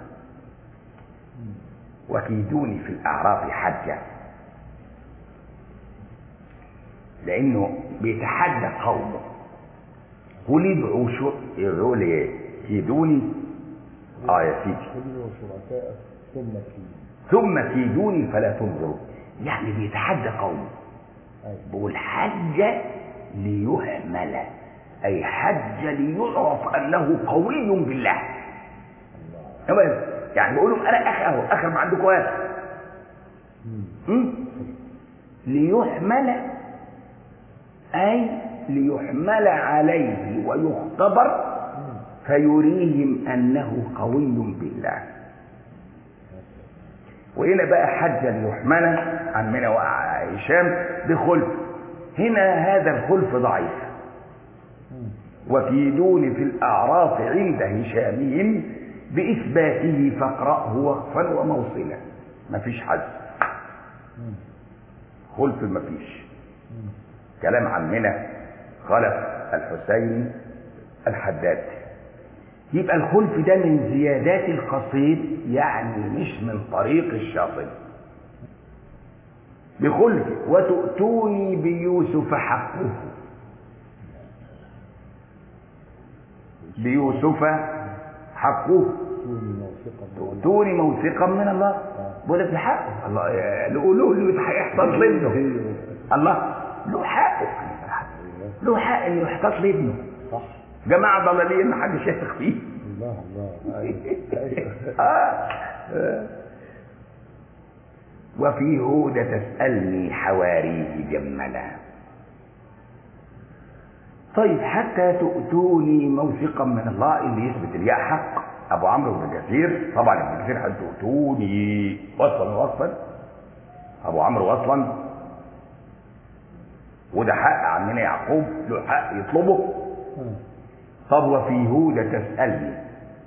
A: وكيدوني في الأعراف حجة لأنه بيتحدى قومه قل ادعوا شو يقول ايه كيدوني اه يا سيدي
B: كل وشركاء ثم في
A: ثم كيدوني فلا تنظروا يعني بيتحدى قومه
B: أيوة.
A: بقول حج ليهمل أي حج ليعرف أنه قوي بالله
B: الله
A: تمام يعني بقول لهم أنا أخ أهو آخر ما عندكم هذا
B: مم.
A: ليحمل أي ليحمل عليه ويختبر فيريهم أنه قوي بالله وهنا بقى حج ليحمل عمنا وهشام بخلف هنا هذا الخلف ضعيف
B: مم.
A: وكيدون في الأعراف عند هشامهم بإثباته فاقرأه وقفا وموصلا مفيش حد
B: مم.
A: خلف مفيش
B: مم.
A: كلام عمنا خلف الحسين الحداد يبقى الخلف ده من زيادات القصيد يعني مش من طريق الشاطئ بخلف وتؤتوني بيوسف حقه بيوسف حقه
B: كوني موثقا من الله.
A: تؤتوني موثقا من الله بقول لك بحقه الله له له له هيحصل منه الله له حقه له حق انه يحتاط لابنه
B: صح
A: جماعه ضلالين ما حدش يثق فيه
B: الله الله ايوه ايوه
A: آه. آه. وفي هود تسألني حواريه جملا طيب حتى تؤتوني موثقا من الله اللي يثبت الياء حق ابو عمرو بن كثير طبعا ابن كثير قال تؤتوني وصلا وصفا ابو عمرو وصلا وده حق عمنا يعقوب له حق يطلبه
B: آه.
A: طب وفي هود تسألني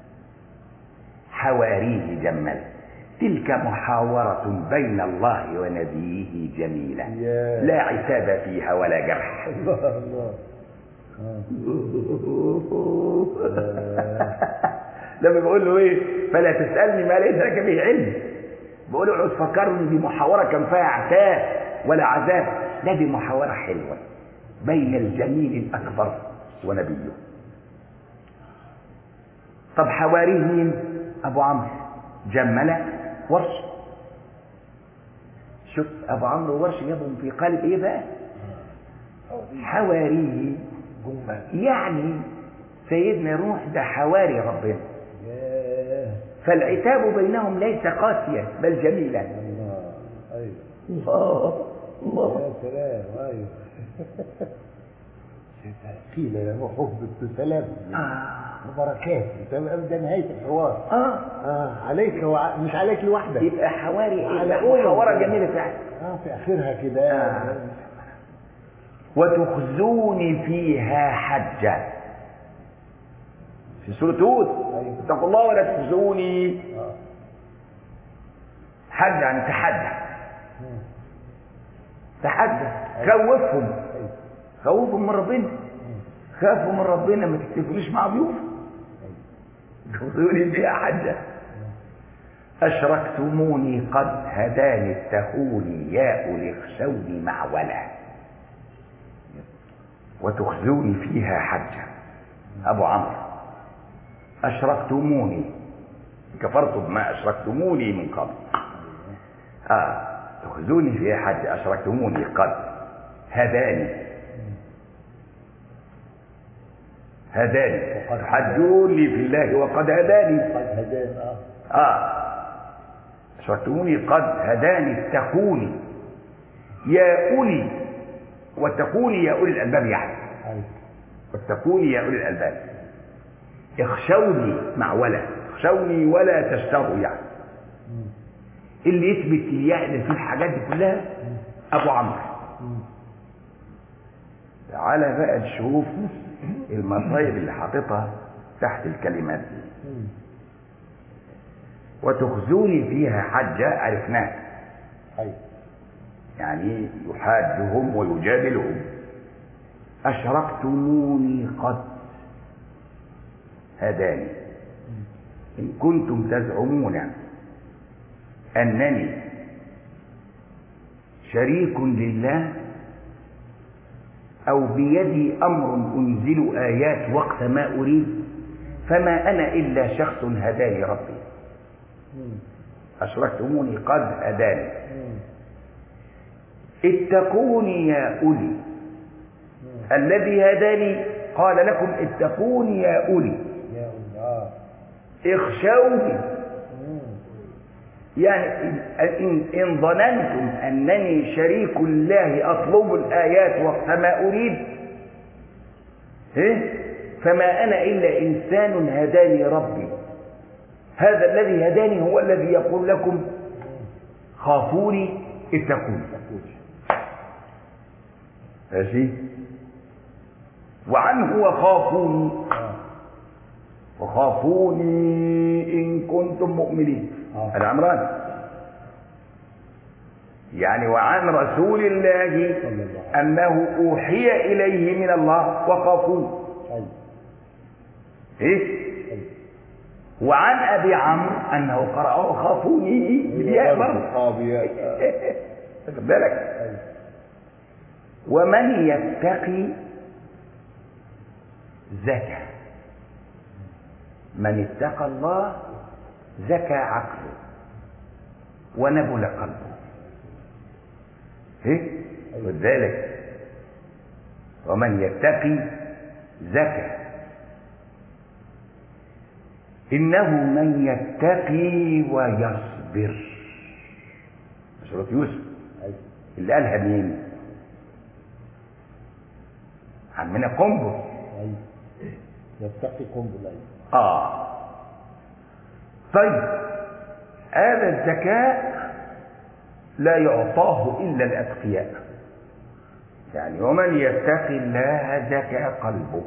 A: حواريه جمل تلك محاورة بين الله ونبيه جميلة
B: يا.
A: لا عتاب فيها ولا جرح
B: الله الله آه.
A: لما بيقول له ايه فلا تسألني ما ليس لك به علم بقول له اقعد فكرني دي محاورة كان فيها عتاب ولا عذاب لا دي محاورة حلوة بين الجميل الأكبر ونبيه طب حواريه مين أبو عمرو جملة ورش شوف أبو عمرو وورش جابهم في قالب إيه بقى حواريه
B: جمل
A: يعني سيدنا نوح ده حواري ربنا
B: ياه
A: فالعتاب بينهم ليس قاسيا بل جميلا
B: الله ايوه
A: الله الله
B: يا سلام ايوه قيل يا نوح اهبط بسلام
A: آه.
B: وبركات ده ده نهايه الحوار
A: آه.
B: اه عليك وع... مش عليك لوحدك
A: يبقى حواري
B: على
A: إيه؟
B: أول.
A: محاورة جميلة فعلا
B: اه في اخرها كده
A: آه. وتخزوني فيها حجة في سورة هود
B: أيوة.
A: اتقوا الله ولا تخزوني
B: اه
A: حج يعني تحدى
B: مم.
A: تحدى خوفهم
B: أيوة.
A: خوفهم من ربنا خافوا من ربنا ما تكتفوش مع ضيوف تخزوني فيها حجة أشركتموني قد هداني اتقوني يا أولي اخشوني مع ولا وتخزوني فيها حجة أبو عمرو أشركتموني كفرتم بما أشركتموني من قبل آه تخزوني فيها حجة أشركتموني قد هداني هداني
B: وقد
A: حجوني في الله وقد هداني
B: قد هدان اه
A: اه أشركتموني قد هداني اتقوني يا أولي واتقوني يا أولي الألباب يعني
B: ايوه
A: واتقوني يا أولي الألباب اخشوني مع ولا اخشوني ولا تشتروا يعني
B: مم.
A: اللي يثبت الياء اللي في الحاجات دي كلها أبو عمرو
B: مم.
A: تعالى بقى نشوف المصايب اللي حاططها تحت الكلمات دي
B: مم.
A: وتخزوني فيها حجة عرفناها
B: ايوه
A: يعني يحاجهم ويجادلهم أشركتموني قد هداني إن كنتم تزعمون أنني شريك لله أو بيدي أمر أنزل آيات وقت ما أريد فما أنا إلا شخص هداني ربي
B: مم.
A: أشركتموني قد هداني
B: مم.
A: اتقوني يا أولي الذي هداني قال لكم اتقوني يا أولي
B: يا الله
A: اخشوني
B: مم.
A: يعني إن, إن ظننتم أنني شريك الله أطلب الآيات وقت ما أريد إيه؟ فما أنا إلا إنسان هداني ربي هذا الذي هداني هو الذي يقول لكم خافوني اتقوني
B: تقول
A: ماشي وعنه وخافوني
B: اه
A: وخافوني إن كنتم مؤمنين
B: آه.
A: العمران يعني وعن رسول الله
B: صلى الله عليه
A: أنه أوحي إليه من الله وخافوني
B: ايوه
A: إيه؟
B: ايوه
A: وعن أبي عمرو أنه قرأ وخافوني بالياء برضه
B: اه بالياء آه.
A: خد بالك
B: ايوه
A: ومن يتقي زكى من اتقى الله زكى عقله ونبل قلبه ايه وذلك ومن يتقي زكى انه من يتقي ويصبر سورة يوسف
B: ايوه
A: اللي قالها مين عمنا قنبل
B: ايوه يتقيكم بالعلم
A: اه طيب هذا الذكاء لا يعطاه الا الاتقياء يعني ومن يتقي الله زكى قلبه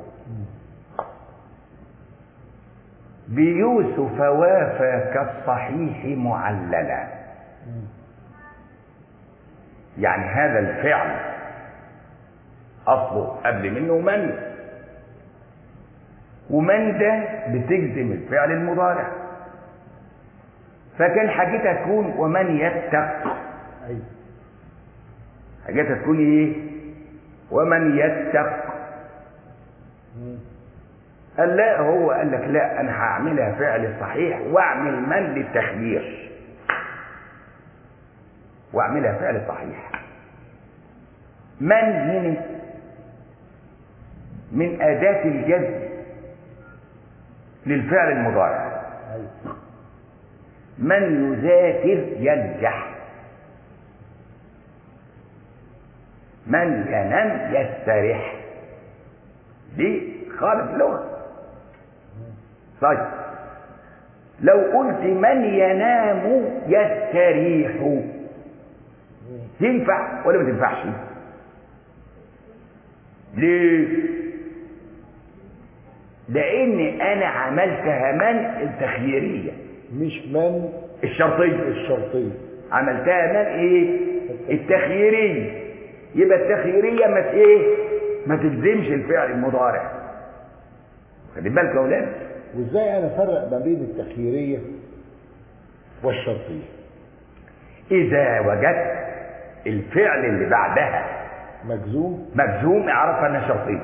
A: بيوسف وافى كالصحيح معللا يعني هذا الفعل اصله قبل منه من ومن ده بتجزم الفعل المضارع فكان حاجتها تكون ومن يتق
B: ايوه
A: حاجتها تكون ايه ومن يتق
B: مم.
A: قال لا هو قال لك لا انا هعملها فعل صحيح واعمل من للتخيير واعملها فعل صحيح من هنا من اداه الجزم للفعل المضارع
B: ايوه
A: من يذاكر ينجح من ينام يستريح دي خالف اللغه طيب لو قلت من ينام يستريح ينفع ولا ما تنفعش ليه لان انا عملتها من التخييريه
B: مش من
A: الشرطيه
B: الشرطية
A: عملتها من ايه التخييريه يبقى التخييريه ما ت- ايه ما تلزمش الفعل المضارع خلي بالك يا اولاد
B: وازاي انا افرق ما بين التخييرية والشرطية
A: اذا وجدت الفعل اللي بعدها
B: مجزوم
A: مجزوم اعرف انها شرطيه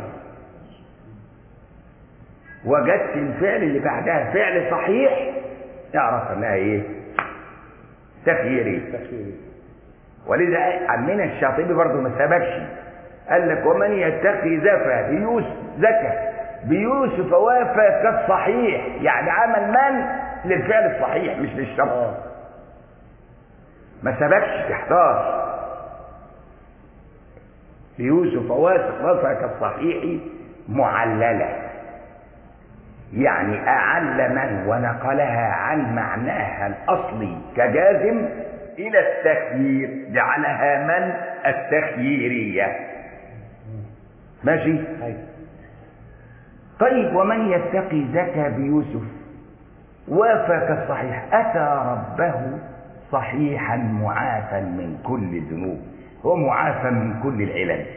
A: وجدت الفعل اللي بعدها فعل صحيح اعرف انها ايه تخييريه
B: تخييرية
A: ولذا عمنا الشاطبي برضه ما سبكش قال لك ومن يتقي زكى يوسف زكى بيوسف وافى كالصحيح يعني عمل من للفعل الصحيح مش للشرط
B: اه
A: ما سبكش تحتار ليوسف واثق وافى كالصحيح معللة يعني أعل من ونقلها عن معناها الأصلي كجازم إلى التخيير جعلها من التخييرية ماشي
B: ايوه
A: طيب ومن يتقي زكى بيوسف وافى كالصحيح أتى ربه صحيحا معافى من كل الذنوب هو معافى من كل العلل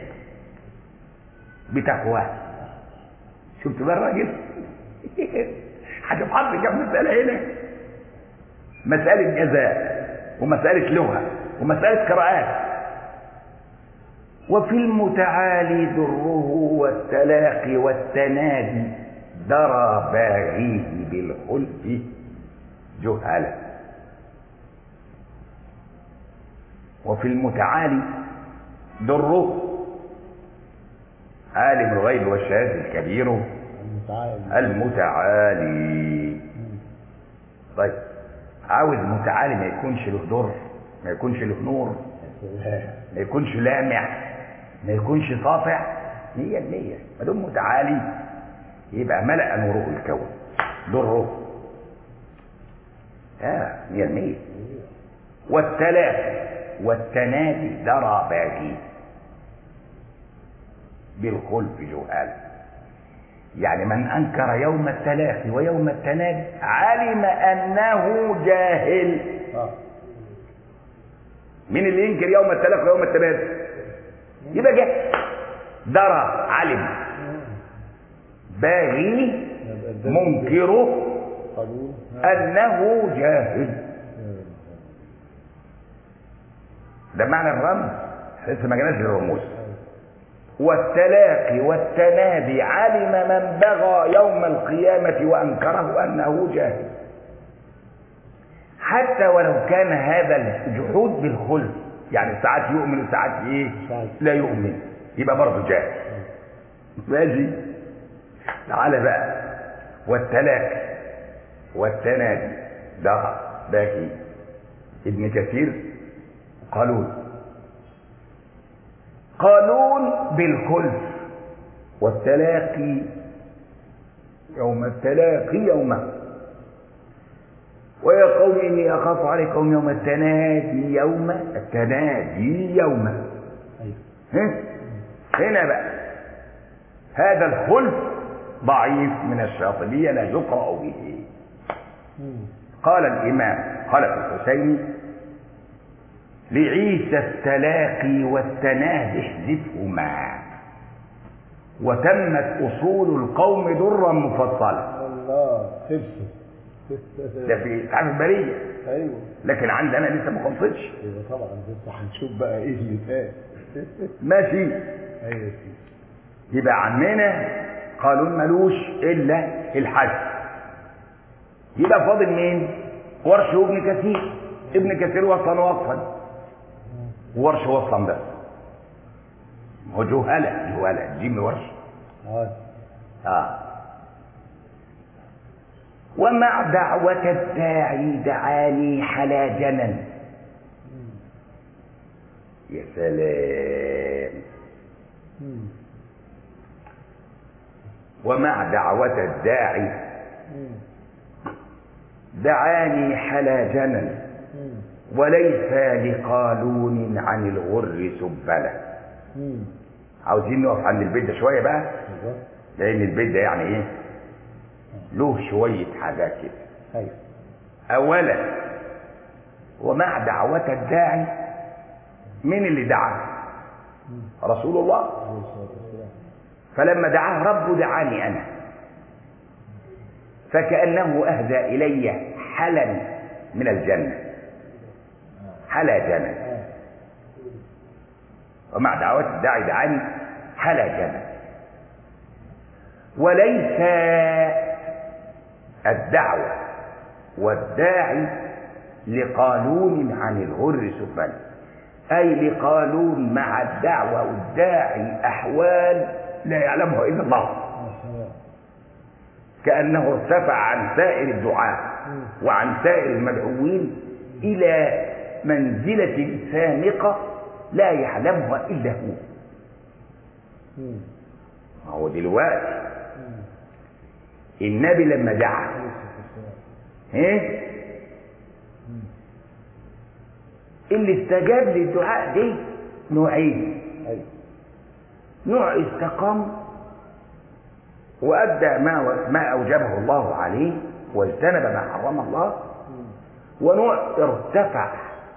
A: بتقواه شفت بقى الراجل هتتحط كم مسألة هنا مسألة جزاء ومسألة لغة ومسألة قراءات وفي المتعالي ذره والتلاقي والتنادي درى باغيه بالخلف جهلا وفي المتعالي ذره عالم الغيب والشهادة الكبير
B: المتعال
A: المتعالي طيب عاوز متعالي ما يكونش له ضر ما يكونش له نور ما يكونش لامع ما يكونش ساطع مية المية ما دام متعالي يبقى ملأ نوره الكون ضره اه مية المية والتلافي والتنادي درى باغي بالخلف جهال يعني من انكر يوم التلاقي ويوم التنادي علم انه جاهل
B: اه
A: مين اللي ينكر يوم التلاقي ويوم التنادي يبقى جاهل درى علم باغي منكره
B: قالوا
A: انه جاهل ده معنى الرمز لسه ما جناش للرموز والتلاقي والتنادي علم من بغى يوم القيامة وأنكره أنه جاهل حتى ولو كان هذا الجحود بالخلف يعني ساعات يؤمن وساعات ايه
B: ساعات.
A: لا يؤمن يبقى برضه جاهل ماشي تعالى بقى والتلاقي والتنادي ده باقي ابن كثير قالون قالون بالخلف والتلاقي يوم التلاقي يوم ويا قوم اني اخاف عليكم يوم التنادي يوم التنادي يوم
B: ايوه
A: ها؟ هنا بقى هذا الخلف ضعيف من الشاطبية لا يقرأ به
B: مم.
A: قال الإمام خلف الحسيني لعيسى التلاقي والتنادي احذفهما وتمت أصول القوم درا مفصلة
B: الله خلصت
A: ده في إسعاف البرية
B: ايوه
A: لكن عندنا لسه ما خلصتش
B: ايوه طبعا لسه هنشوف بقى ايه اللي فات
A: ماشي
B: ايوه يا سيدي
A: يبقى عمنا قالون ملوش إلا الحج يبقى فاضل مين ورش وابن كثير ابن كثير وصلا وقفا ورش وصلا بس هو جهلة جهلة جيم ورش
B: اه
A: آه. ومع دعوة الداعي دعاني حلاجنا يا سلام
B: مم.
A: ومع دعوة الداعي
B: مم.
A: دعاني حلاجنا
B: مم.
A: وليس لقالون عن الغر سبلة
B: مم.
A: عاوزين نقف عند البيت ده شوية بقى
B: ايوه
A: لأن البيت ده يعني إيه له شوية حاجات كده
B: ايوه
A: أولا ومع دعوة الداعي مين اللي دعا رسول الله
B: عليه الصلاه والسلام
A: فلما دعاه ربه دعاني أنا فكأنه أهدى إلي حلا من الجنة حلا جنة
B: اه
A: ومع دعوة الداعي دعاني حلا جنة وليس الدعوة والداعي لقانون عن الغر سبل أي لقانون مع الدعوة والداعي أحوال لا يعلمها إلا الله
B: يا سلام
A: كأنه ارتفع عن سائر الدعاء وعن سائر المدعوين إلى منزلة سامقة لا يعلمها إلا هو
B: مم.
A: ما هو دلوقتي النبي لما دعا ايه اللي استجاب للدعاء دي نوعين
B: أيوة.
A: نوع استقام وأدى ما ما أوجبه الله عليه واجتنب ما حرم الله ونوع ارتفع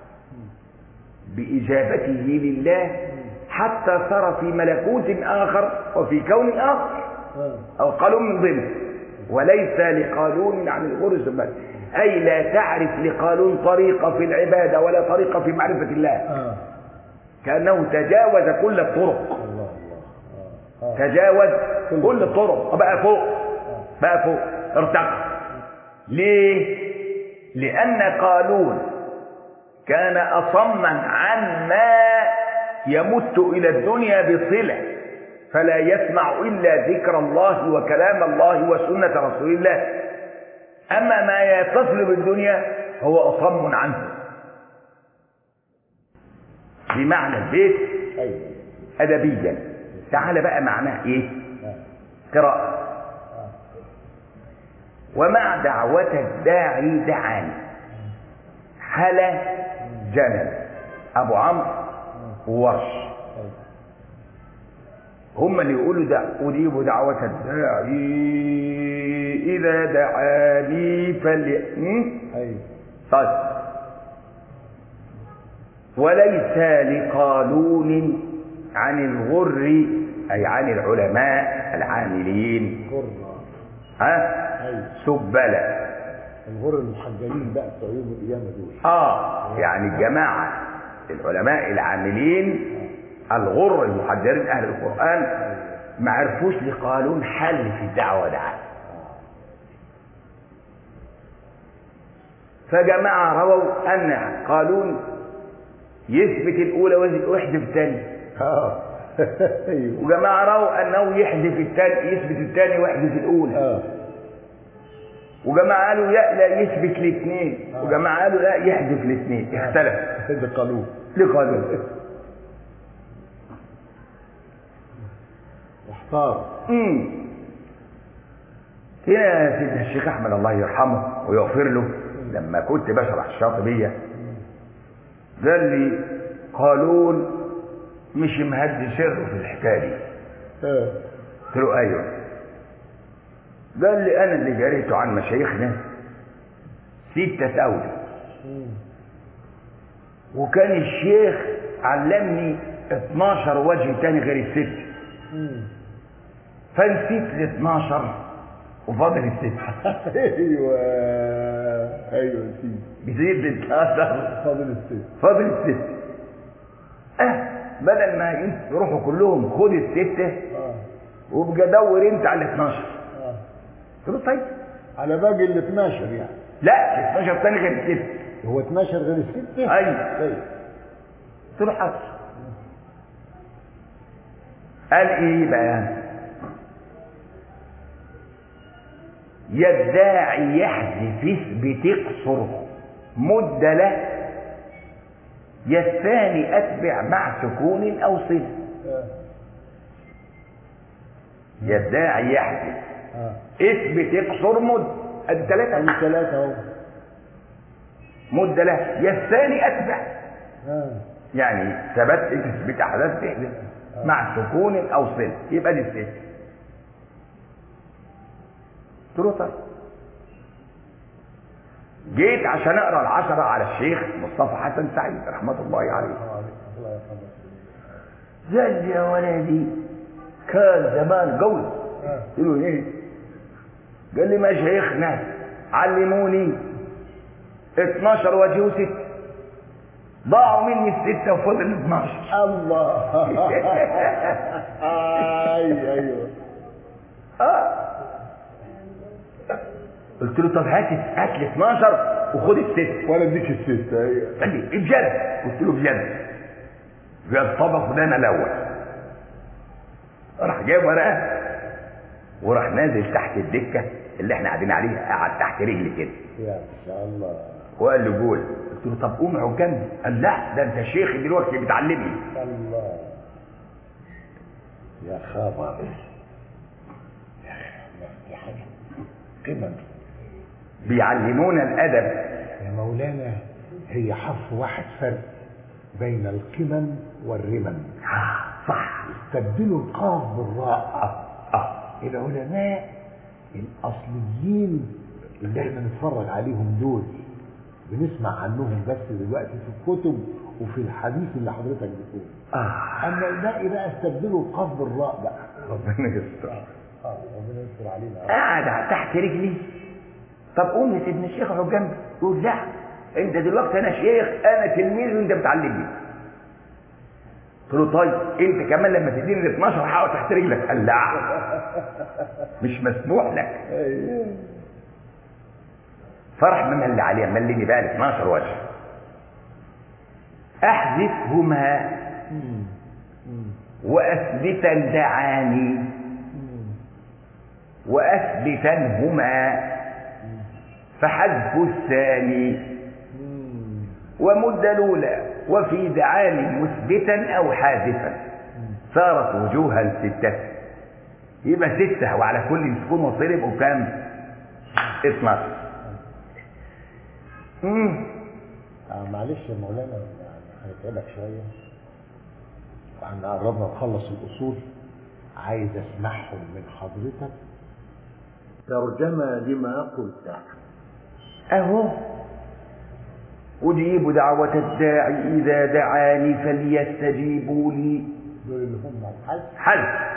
A: بإجابته لله حتى صار في ملكوت آخر وفي كون آخر
B: آه.
A: أو قالون من ضمن وليس لقالون عن الغرز بل أي لا تعرف لقالون طريقة في العبادة ولا طريقة في معرفة الله
B: آه.
A: كأنه تجاوز كل الطرق
B: الله الله آه. آه.
A: تجاوز كل الطرق بقى فوق بقى فوق ارتقى ليه لان قالون كان اصما عن ما يمت الى الدنيا بصله فلا يسمع الا ذكر الله وكلام الله وسنه رسول الله اما ما يتصل بالدنيا هو اصم عنه بمعنى البيت
B: أيوة.
A: ادبيا تعال بقى معناه ايه
B: آه.
A: قراءة
B: آه.
A: ومع دعوة الداعي دعاني حلا جمل أبو عمرو وورش
B: أيوة.
A: هم اللي يقولوا ده أجيب دعوة الداعي إذا دعاني فلي م?
B: أيوة.
A: طيب وليس لقالون عن الغر أي عن العلماء العاملين
B: قرة
A: ها
B: أيوة.
A: سبلة
B: الغر المحجلين بقى بتوع يوم القيامة دول
A: اه يعني الجماعة العلماء العاملين الغر المحجرين اهل القرآن ما عرفوش لقالون حل في الدعوة دعاء فجماعة رووا ان قالون يثبت الاولى ويحذف الثانية
B: اه ايوه
A: وجماعة رووا انه يحذف الثاني يثبت الثاني ويحذف الاولى
B: اه
A: وجماعة قالوا لا لا يثبت الاثنين
B: آه.
A: وجماعة قالوا لا يحذف الاثنين اختلف
B: ده قالوه
A: لقالون
B: احتار
A: امم هنا سيدنا الشيخ احمد الله يرحمه ويغفر له لما كنت بشرح الشاطبيه قال لي قالون مش مهدي سره في الحكايه دي
B: اه
A: قلت له ايوه قال لي انا اللي جريته عن مشايخنا ستة أولى
B: مم.
A: وكان الشيخ علمني 12 وجه تاني غير الست
B: مم.
A: فنسيت ال 12 وفاضل الست
B: ايوه ايوه سيدي
A: بزيد ال 12
B: فاضل الست
A: فاضل الست اه بدل ما انت يروحوا كلهم خد الستة
B: اه
A: وابقى دور انت على ال 12
B: اه
A: قلت له طيب
B: على باقي ال 12 يعني
A: لا ال 12 تاني غير الست
B: هو 12 غير الستة؟
A: أيوة.
B: طيب
A: قلت له حاضر قال ايه بقى يدعي يحذف اثبت اقصره مد له يا الثاني اتبع مع سكون او صله
B: اه
A: يدعي يحذف
B: اه
A: اثبت اقصر مد ادي ثلاثه
B: ادي ثلاثة اهو
A: مد له يا الثاني اتبع
B: اه
A: يعني ثبت تثبت احداث تحدث مع سكون او صله يبقى دي الست قلت له طيب جيت عشان اقرا العشره على الشيخ مصطفى حسن سعيد رحمه الله عليه
B: الله يرحمه
A: قال لي يا ولدي كان زمان قوي
B: اه
A: قلت له ايه قال لي مشايخنا علموني 12 وجه وست ضاعوا مني الستة وفضل 12
B: الله ايوه ايوه
A: اه قلت له طب هات هات لي 12 وخد الست
B: وانا اديك الستة ايوه
A: قال لي بجد قلت له بجد قال طبق فلان الاول راح جايب ورقه وراح نازل تحت الدكه اللي احنا قاعدين عليه قعد تحت رجلي كده
B: يا شاء الله
A: وقال لي قول قلت له طب قوم اقعد جنبي قال لا ده انت شيخ دلوقتي بتعلمني
B: الله يا خبر يا ما في حاجة قمم
A: بيعلمونا الادب
B: يا مولانا هي حرف واحد فرق بين القمم والرمم
A: آه، صح
B: استبدلوا القاف بالراء
A: اه اه
B: العلماء الاصليين اللي احنا نتفرج عليهم دول بنسمع عنهم بس دلوقتي في الكتب وفي الحديث اللي حضرتك بتقوله
A: اه
B: اما الباقي بقى استبدلوا القاف بالراء بقى
A: ربنا يستر
B: اه ربنا يستر علينا
A: قاعد تحت رجلي طب قوم يا سيدنا الشيخ اقعد جنبي يقول لا انت دلوقتي انا شيخ انا تلميذ وانت بتعلمني قلت له طيب انت كمان لما تديني ال 12 هقعد تحت رجلك قال لا مش مسموح لك فرح مملي عليه مليني بقى ال 12 وجه احذفهما واثبتا دعاني واثبتنهما فحذف الثاني ومد الاولى وفي دعاني مثبتا او حاذفا صارت وجوها ستة يبقى ستة وعلى كل سكون وصل يبقوا كام؟ 12 امم
B: آه معلش يا مولانا يعني هنتعبك شويه احنا قربنا نخلص الاصول عايز اسمعهم من حضرتك ترجمه لما قلت
A: اهو اجيب دعوة الداعي اذا دعاني فليستجيبوا لي
B: دول اللي هم الحج
A: حذف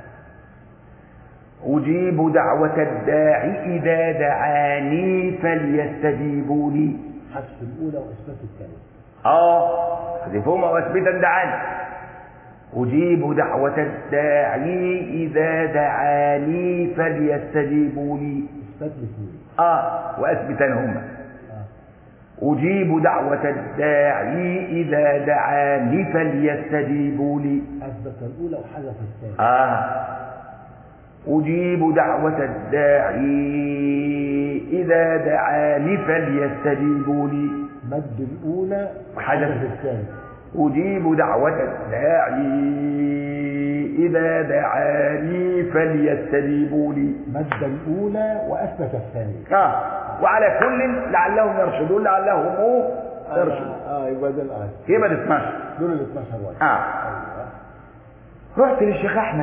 A: أجيب دعوة الداعي إذا دعاني فليستجيبوا لي
B: حذف الاولى واثبات الثانيه
A: آه حذفهما وأثبتا دعاني أجيب دعوة الداعي إذا دعاني فليستجيبوا لي
B: اثبات الاثنين
A: آه وأثبتنهما
B: آه.
A: أجيب دعوة الداعي إذا دعاني فليستجيبوا لي
B: اثبت الاولى وحذف الثانيه
A: آه أجيب دعوة الداعي إذا دعاني فليستجيبوا لي
B: مد الاولى
A: وحذف
B: وحذف الثانيه
A: أجيب دعوة الداعي إذا دعاني فليستجيبوا لي
B: مد الاولى واثبت الثانيه
A: آه وعلى كل لعلهم يرشدون لعلهم يرشدون
B: اه يبقى ده الايه
A: يبقى ده 12
B: دول ال 12 واحد
A: آه
B: ايوه
A: رحت للشيخ أحمد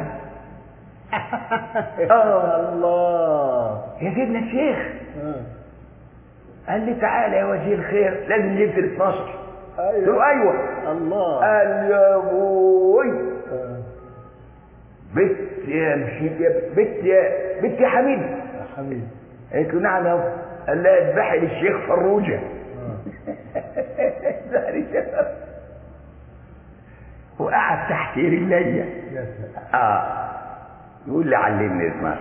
A: آه
B: الله
A: يا سيدنا الشيخ
B: آه.
A: قال لي تعالى يا وجه الخير لازم جبت ال 12 قلت له
B: ايوه
A: ايوه
B: الله
A: قال يا ابوي
B: آه.
A: بت يا مشيت يا بت يا بت يا حميد
B: يا حبيبي
A: قالت له نعم يا أبو. قال لها اذبحي للشيخ فروجه
B: آه.
A: وقعد تحت رجليا
B: يا سلام
A: اه يقول لي علمني 12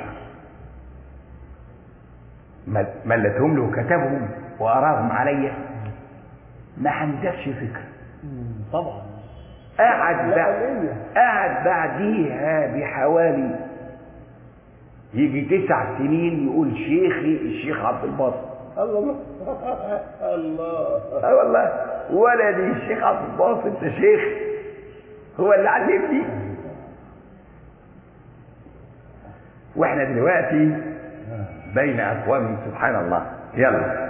A: مل- ملتهم له وكتبهم وقراهم عليا ما عندكش فكره
B: مم، طبعا
A: قعد
B: لا
A: بعد
B: ليا.
A: قعد بعديها بحوالي يجي تسع سنين يقول شيخي الشيخ عبد الباسط
B: الله الله
A: اه والله ولدي الشيخ عبد الباسط ده شيخ هو اللي علمني واحنا دلوقتي بين اقوام سبحان الله يلا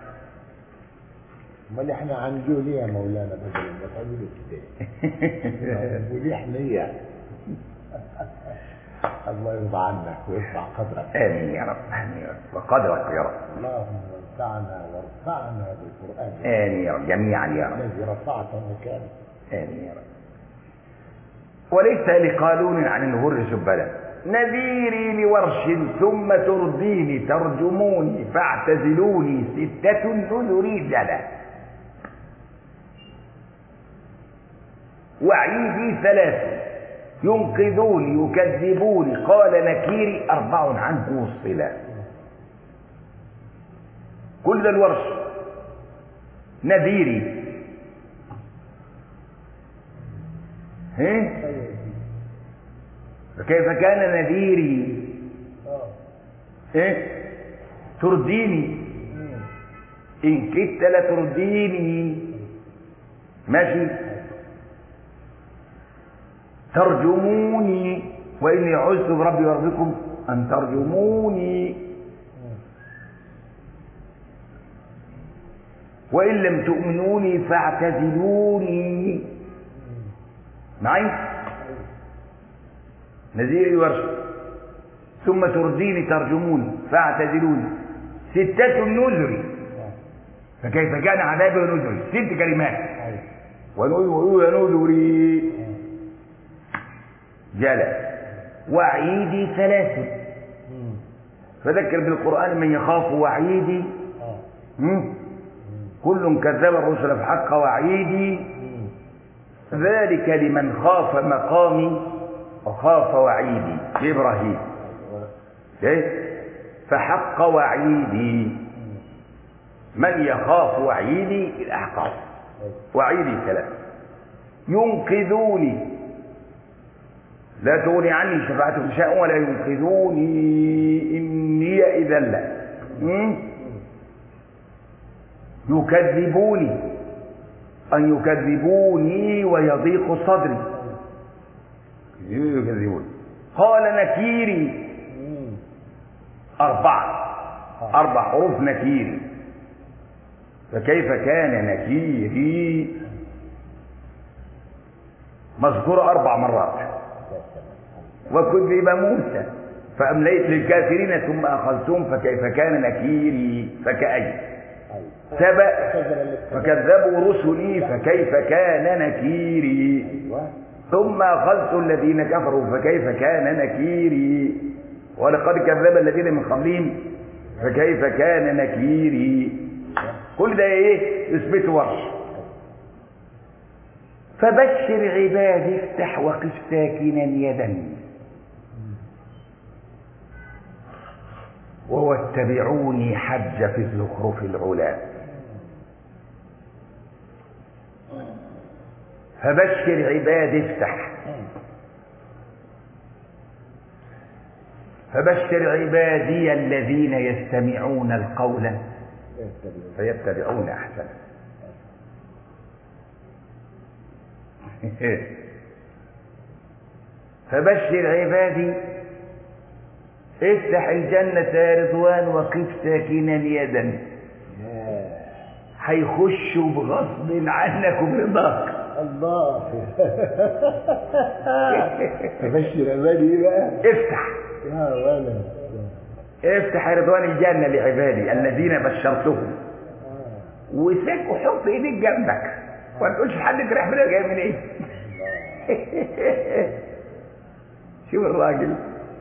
B: امال احنا هنجوا ليه يا مولانا بدل ما تعملوا كده وليه ليا الله يرضى عنك ويرفع قدرك
A: امين يا رب امين يا رب وقدرك يا رب
B: اللهم انفعنا وارفعنا بالقران
A: امين يا رب جميعا يا رب
B: الذي رفعت مكانه
A: آمين يا رب وليس لقالون عن الغر سبلا نذيري لورش ثم ترضيني ترجموني فاعتزلوني ستة نذري جلا وعيدي ثلاث ينقذوني يكذبوني قال نكيري أربع عنه وصلا كل ده الورش نذيري ها فكيف كان نذيري
B: اه
A: ايه ترديني إن كدت لترديني ماشي ترجموني وإني عزت بربي وربكم أن ترجموني وإن لم تؤمنوني فاعتزلوني معي نزيل ورش ثم ترديني ترجموني فاعتزلوني ستة نذري فكيف كان عذابي ونذري ست كلمات ونذري ونذري جلس وعيدي ثلاث فذكر بالقرآن من يخاف وعيدي مم. كل كذب الرسل فحق وعيدي ذلك لمن خاف مقامي وخاف وعيدي إبراهيم إيه؟ فحق وعيدي من يخاف وعيدي الأحقاف وعيدي ثلاث ينقذوني لا تغني عني شفاعتهم شيئا ولا ينقذوني إني إذا لا م? يكذبوني أن يكذبوني ويضيق صدري يكذبوني قال نكيري أربعة أربع حروف نكيري فكيف كان نكيري مذكور أربع مرات وكذب موسى فأمليت للكافرين ثم أخذتهم فكيف كان نكيري فكأي سبأ فكذبوا رسلي فكيف كان نكيري ثم أخذت الذين كفروا فكيف كان نكيري ولقد كذب الذين من قبلهم فكيف كان نكيري كل ده ايه يثبت ورش فبشر عبادي افتح وقف ساكنا يدا واتبعوني حج في الزخرف العلا فبشر عبادي افتح فبشر عبادي الذين يستمعون القول فيتبعون احسنه فبشر عبادي افتح الجنة يا رضوان وقف ساكنا يدا هيخشوا بغصب عنك وبرضاك
B: الله تبشر عبادي ايه بقى؟
A: افتح
B: يا ولد
A: افتح يا رضوان الجنة لعبادي الذين بشرتهم وسك وحط ايديك جنبك وما تقولش لحد تريح منها جاي من ايه شوف الراجل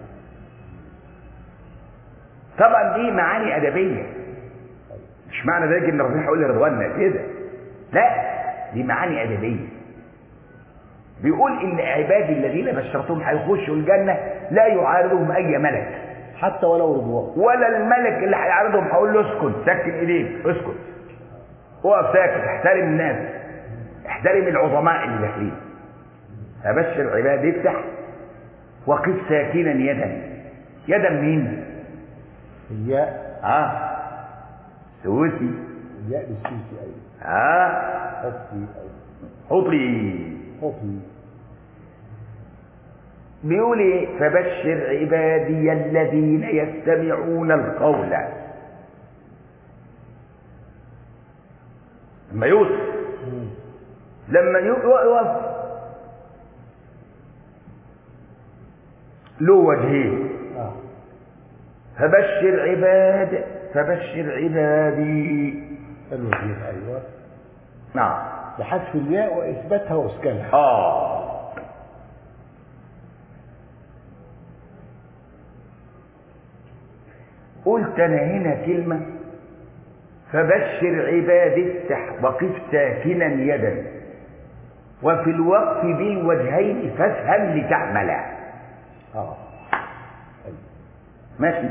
A: طبعا دي معاني ادبيه مش معنى ذلك ان ربنا هيقول لرضواننا كده لا دي معاني ادبيه بيقول ان عبادي الذين بشرتهم هيخشوا الجنه لا يعارضهم اي ملك
B: حتى ولو رضوان
A: ولا الملك اللي هيعارضهم هقول له اسكت سكن ايديك اسكت اقف ساكت احترم الناس احترم العظماء اللي داخلين ابشر عبادي افتح وقف ساكنا يدا يدا مين؟
B: الياء
A: اه سوسي
B: الياء بالسوسي ايوه
A: اه
B: حطي ايوه
A: حطي
B: حطي
A: بيقول ايه فبشر عبادي الذين يستمعون القول لما يوسف لما يقف له وجهين
B: اه
A: فبشر عباد فبشر عبادي
B: الوجهين ايوه
A: نعم
B: بحذف الياء واثباتها واسكانها
A: اه قلت انا هنا كلمه فبشر عبادي افتح وقف ساكنا يدا وفي الوقف بالوجهين فافهم لتعملا
B: اه
A: ماشي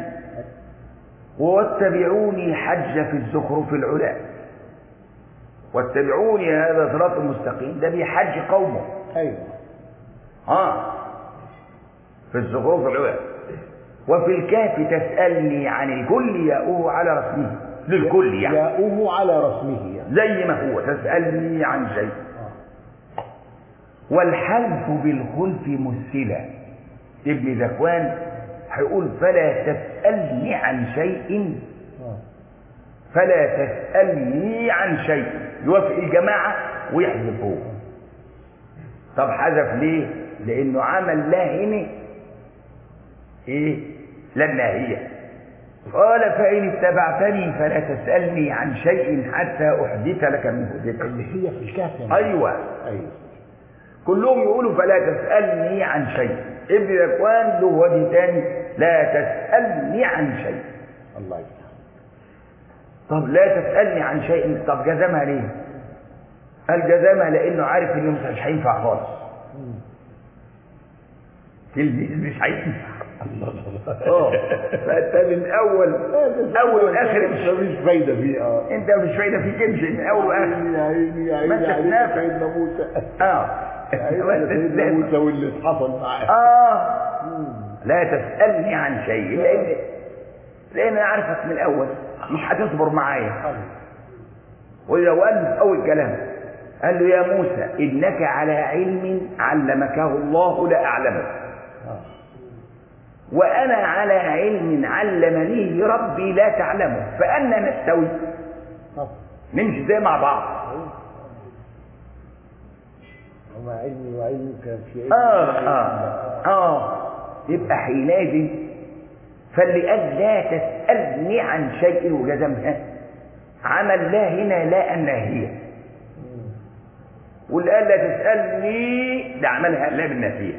A: واتبعوني حج في الزخرف العلا واتبعوني هذا صراط مستقيم ده بيحج قومه
B: ايوه
A: ها في الزخرف العلا وفي الكهف تسألني عن الكل ياؤه على رسمه للكل يعني
B: ياؤه على رسمه يعني.
A: زي ما هو تسألني عن شيء
B: آه.
A: والحلف بالخلف مسلة ابن ذكوان هيقول فلا تسألني عن شيء
B: آه.
A: فلا تسألني عن شيء يوافق الجماعة ويحذف هو طب حذف ليه؟ لأنه عمل لا هنا إيه؟ لا الناهية قال فإن اتبعتني فلا تسألني عن شيء حتى أحدث لك منه ذكر
B: اللي هي في الكهف يعني.
A: أيوه
B: ايوه
A: كلهم يقولوا فلا تسألني عن شيء ابن ذكوان له وجه تاني لا تسألني عن شيء
B: الله يفتح
A: طب لا تسألني عن شيء طب جزمها ليه؟ قال جزمها لأنه عارف إنه مش هينفع خالص
B: مم.
A: تلميذ مش هينفع
B: الله الله
A: اه فانت من اول اول واخر مش
B: مفيش فايده فيه اه
A: انت مش فايده فيك امشي من اول واخر
B: يا عيني يا
A: ما
B: عيني
A: انت
B: يا عيني
A: نافع.
B: سيدنا موسى
A: اه
B: يا عيني يا سيدنا موسى واللي حصل معاه
A: اه
B: مم.
A: لا تسالني عن شيء لان لان انا عارفك من الاول مش هتصبر معايا ولو قال له في اول كلام قال له يا موسى انك على علم علمكه الله لا اعلمه
B: آه.
A: وانا على علم علمنيه ربي لا تعلمه فانا نستوي
B: طب
A: نمشي زي مع بعض
B: وما علمي وعلمك في علم
A: آه آه آه يبقى حينئذ فلأجل لا تسألني عن شيء وجزمها عمل لا هنا لا الناهية واللي قال لا تسألني ده عملها لا بالنافية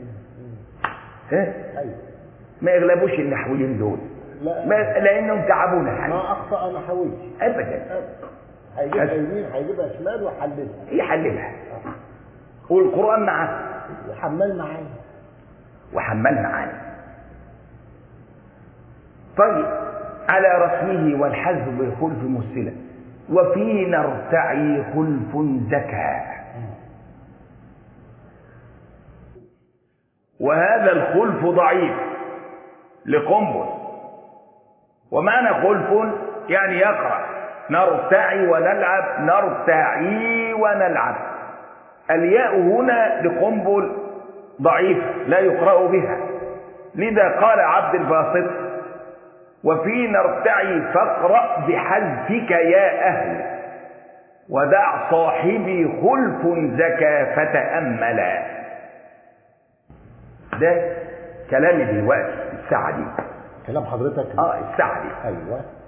A: ها
B: ايوه
A: ما يغلبوش النحويين دول
B: لا
A: ما لأنهم تعبونا
B: ما
A: حقيقة.
B: اخطا انا حاولت
A: أبدا
B: هيجيبها
A: بس.
B: يمين هيجيبها شمال وحللها
A: يحللها والقرآن معاه
B: وحمل معايا
A: وحمل معانا طيب على رسمه والحذف بالخلف مسلة وفي نرتعي خلف زكى وهذا الخلف ضعيف لقنبل ومعنى خلف يعني يقرأ نرتعي ونلعب نرتعي ونلعب الياء هنا لقنبل ضعيفة لا يقرأ بها لذا قال عبد الباسط وفي نرتعي فاقرأ بحذفك يا أهل ودع صاحبي خلف زكى فتأملا ده كلامي دلوقتي الساعة دي
B: كلام حضرتك
A: اه الساعة دي
B: ايوه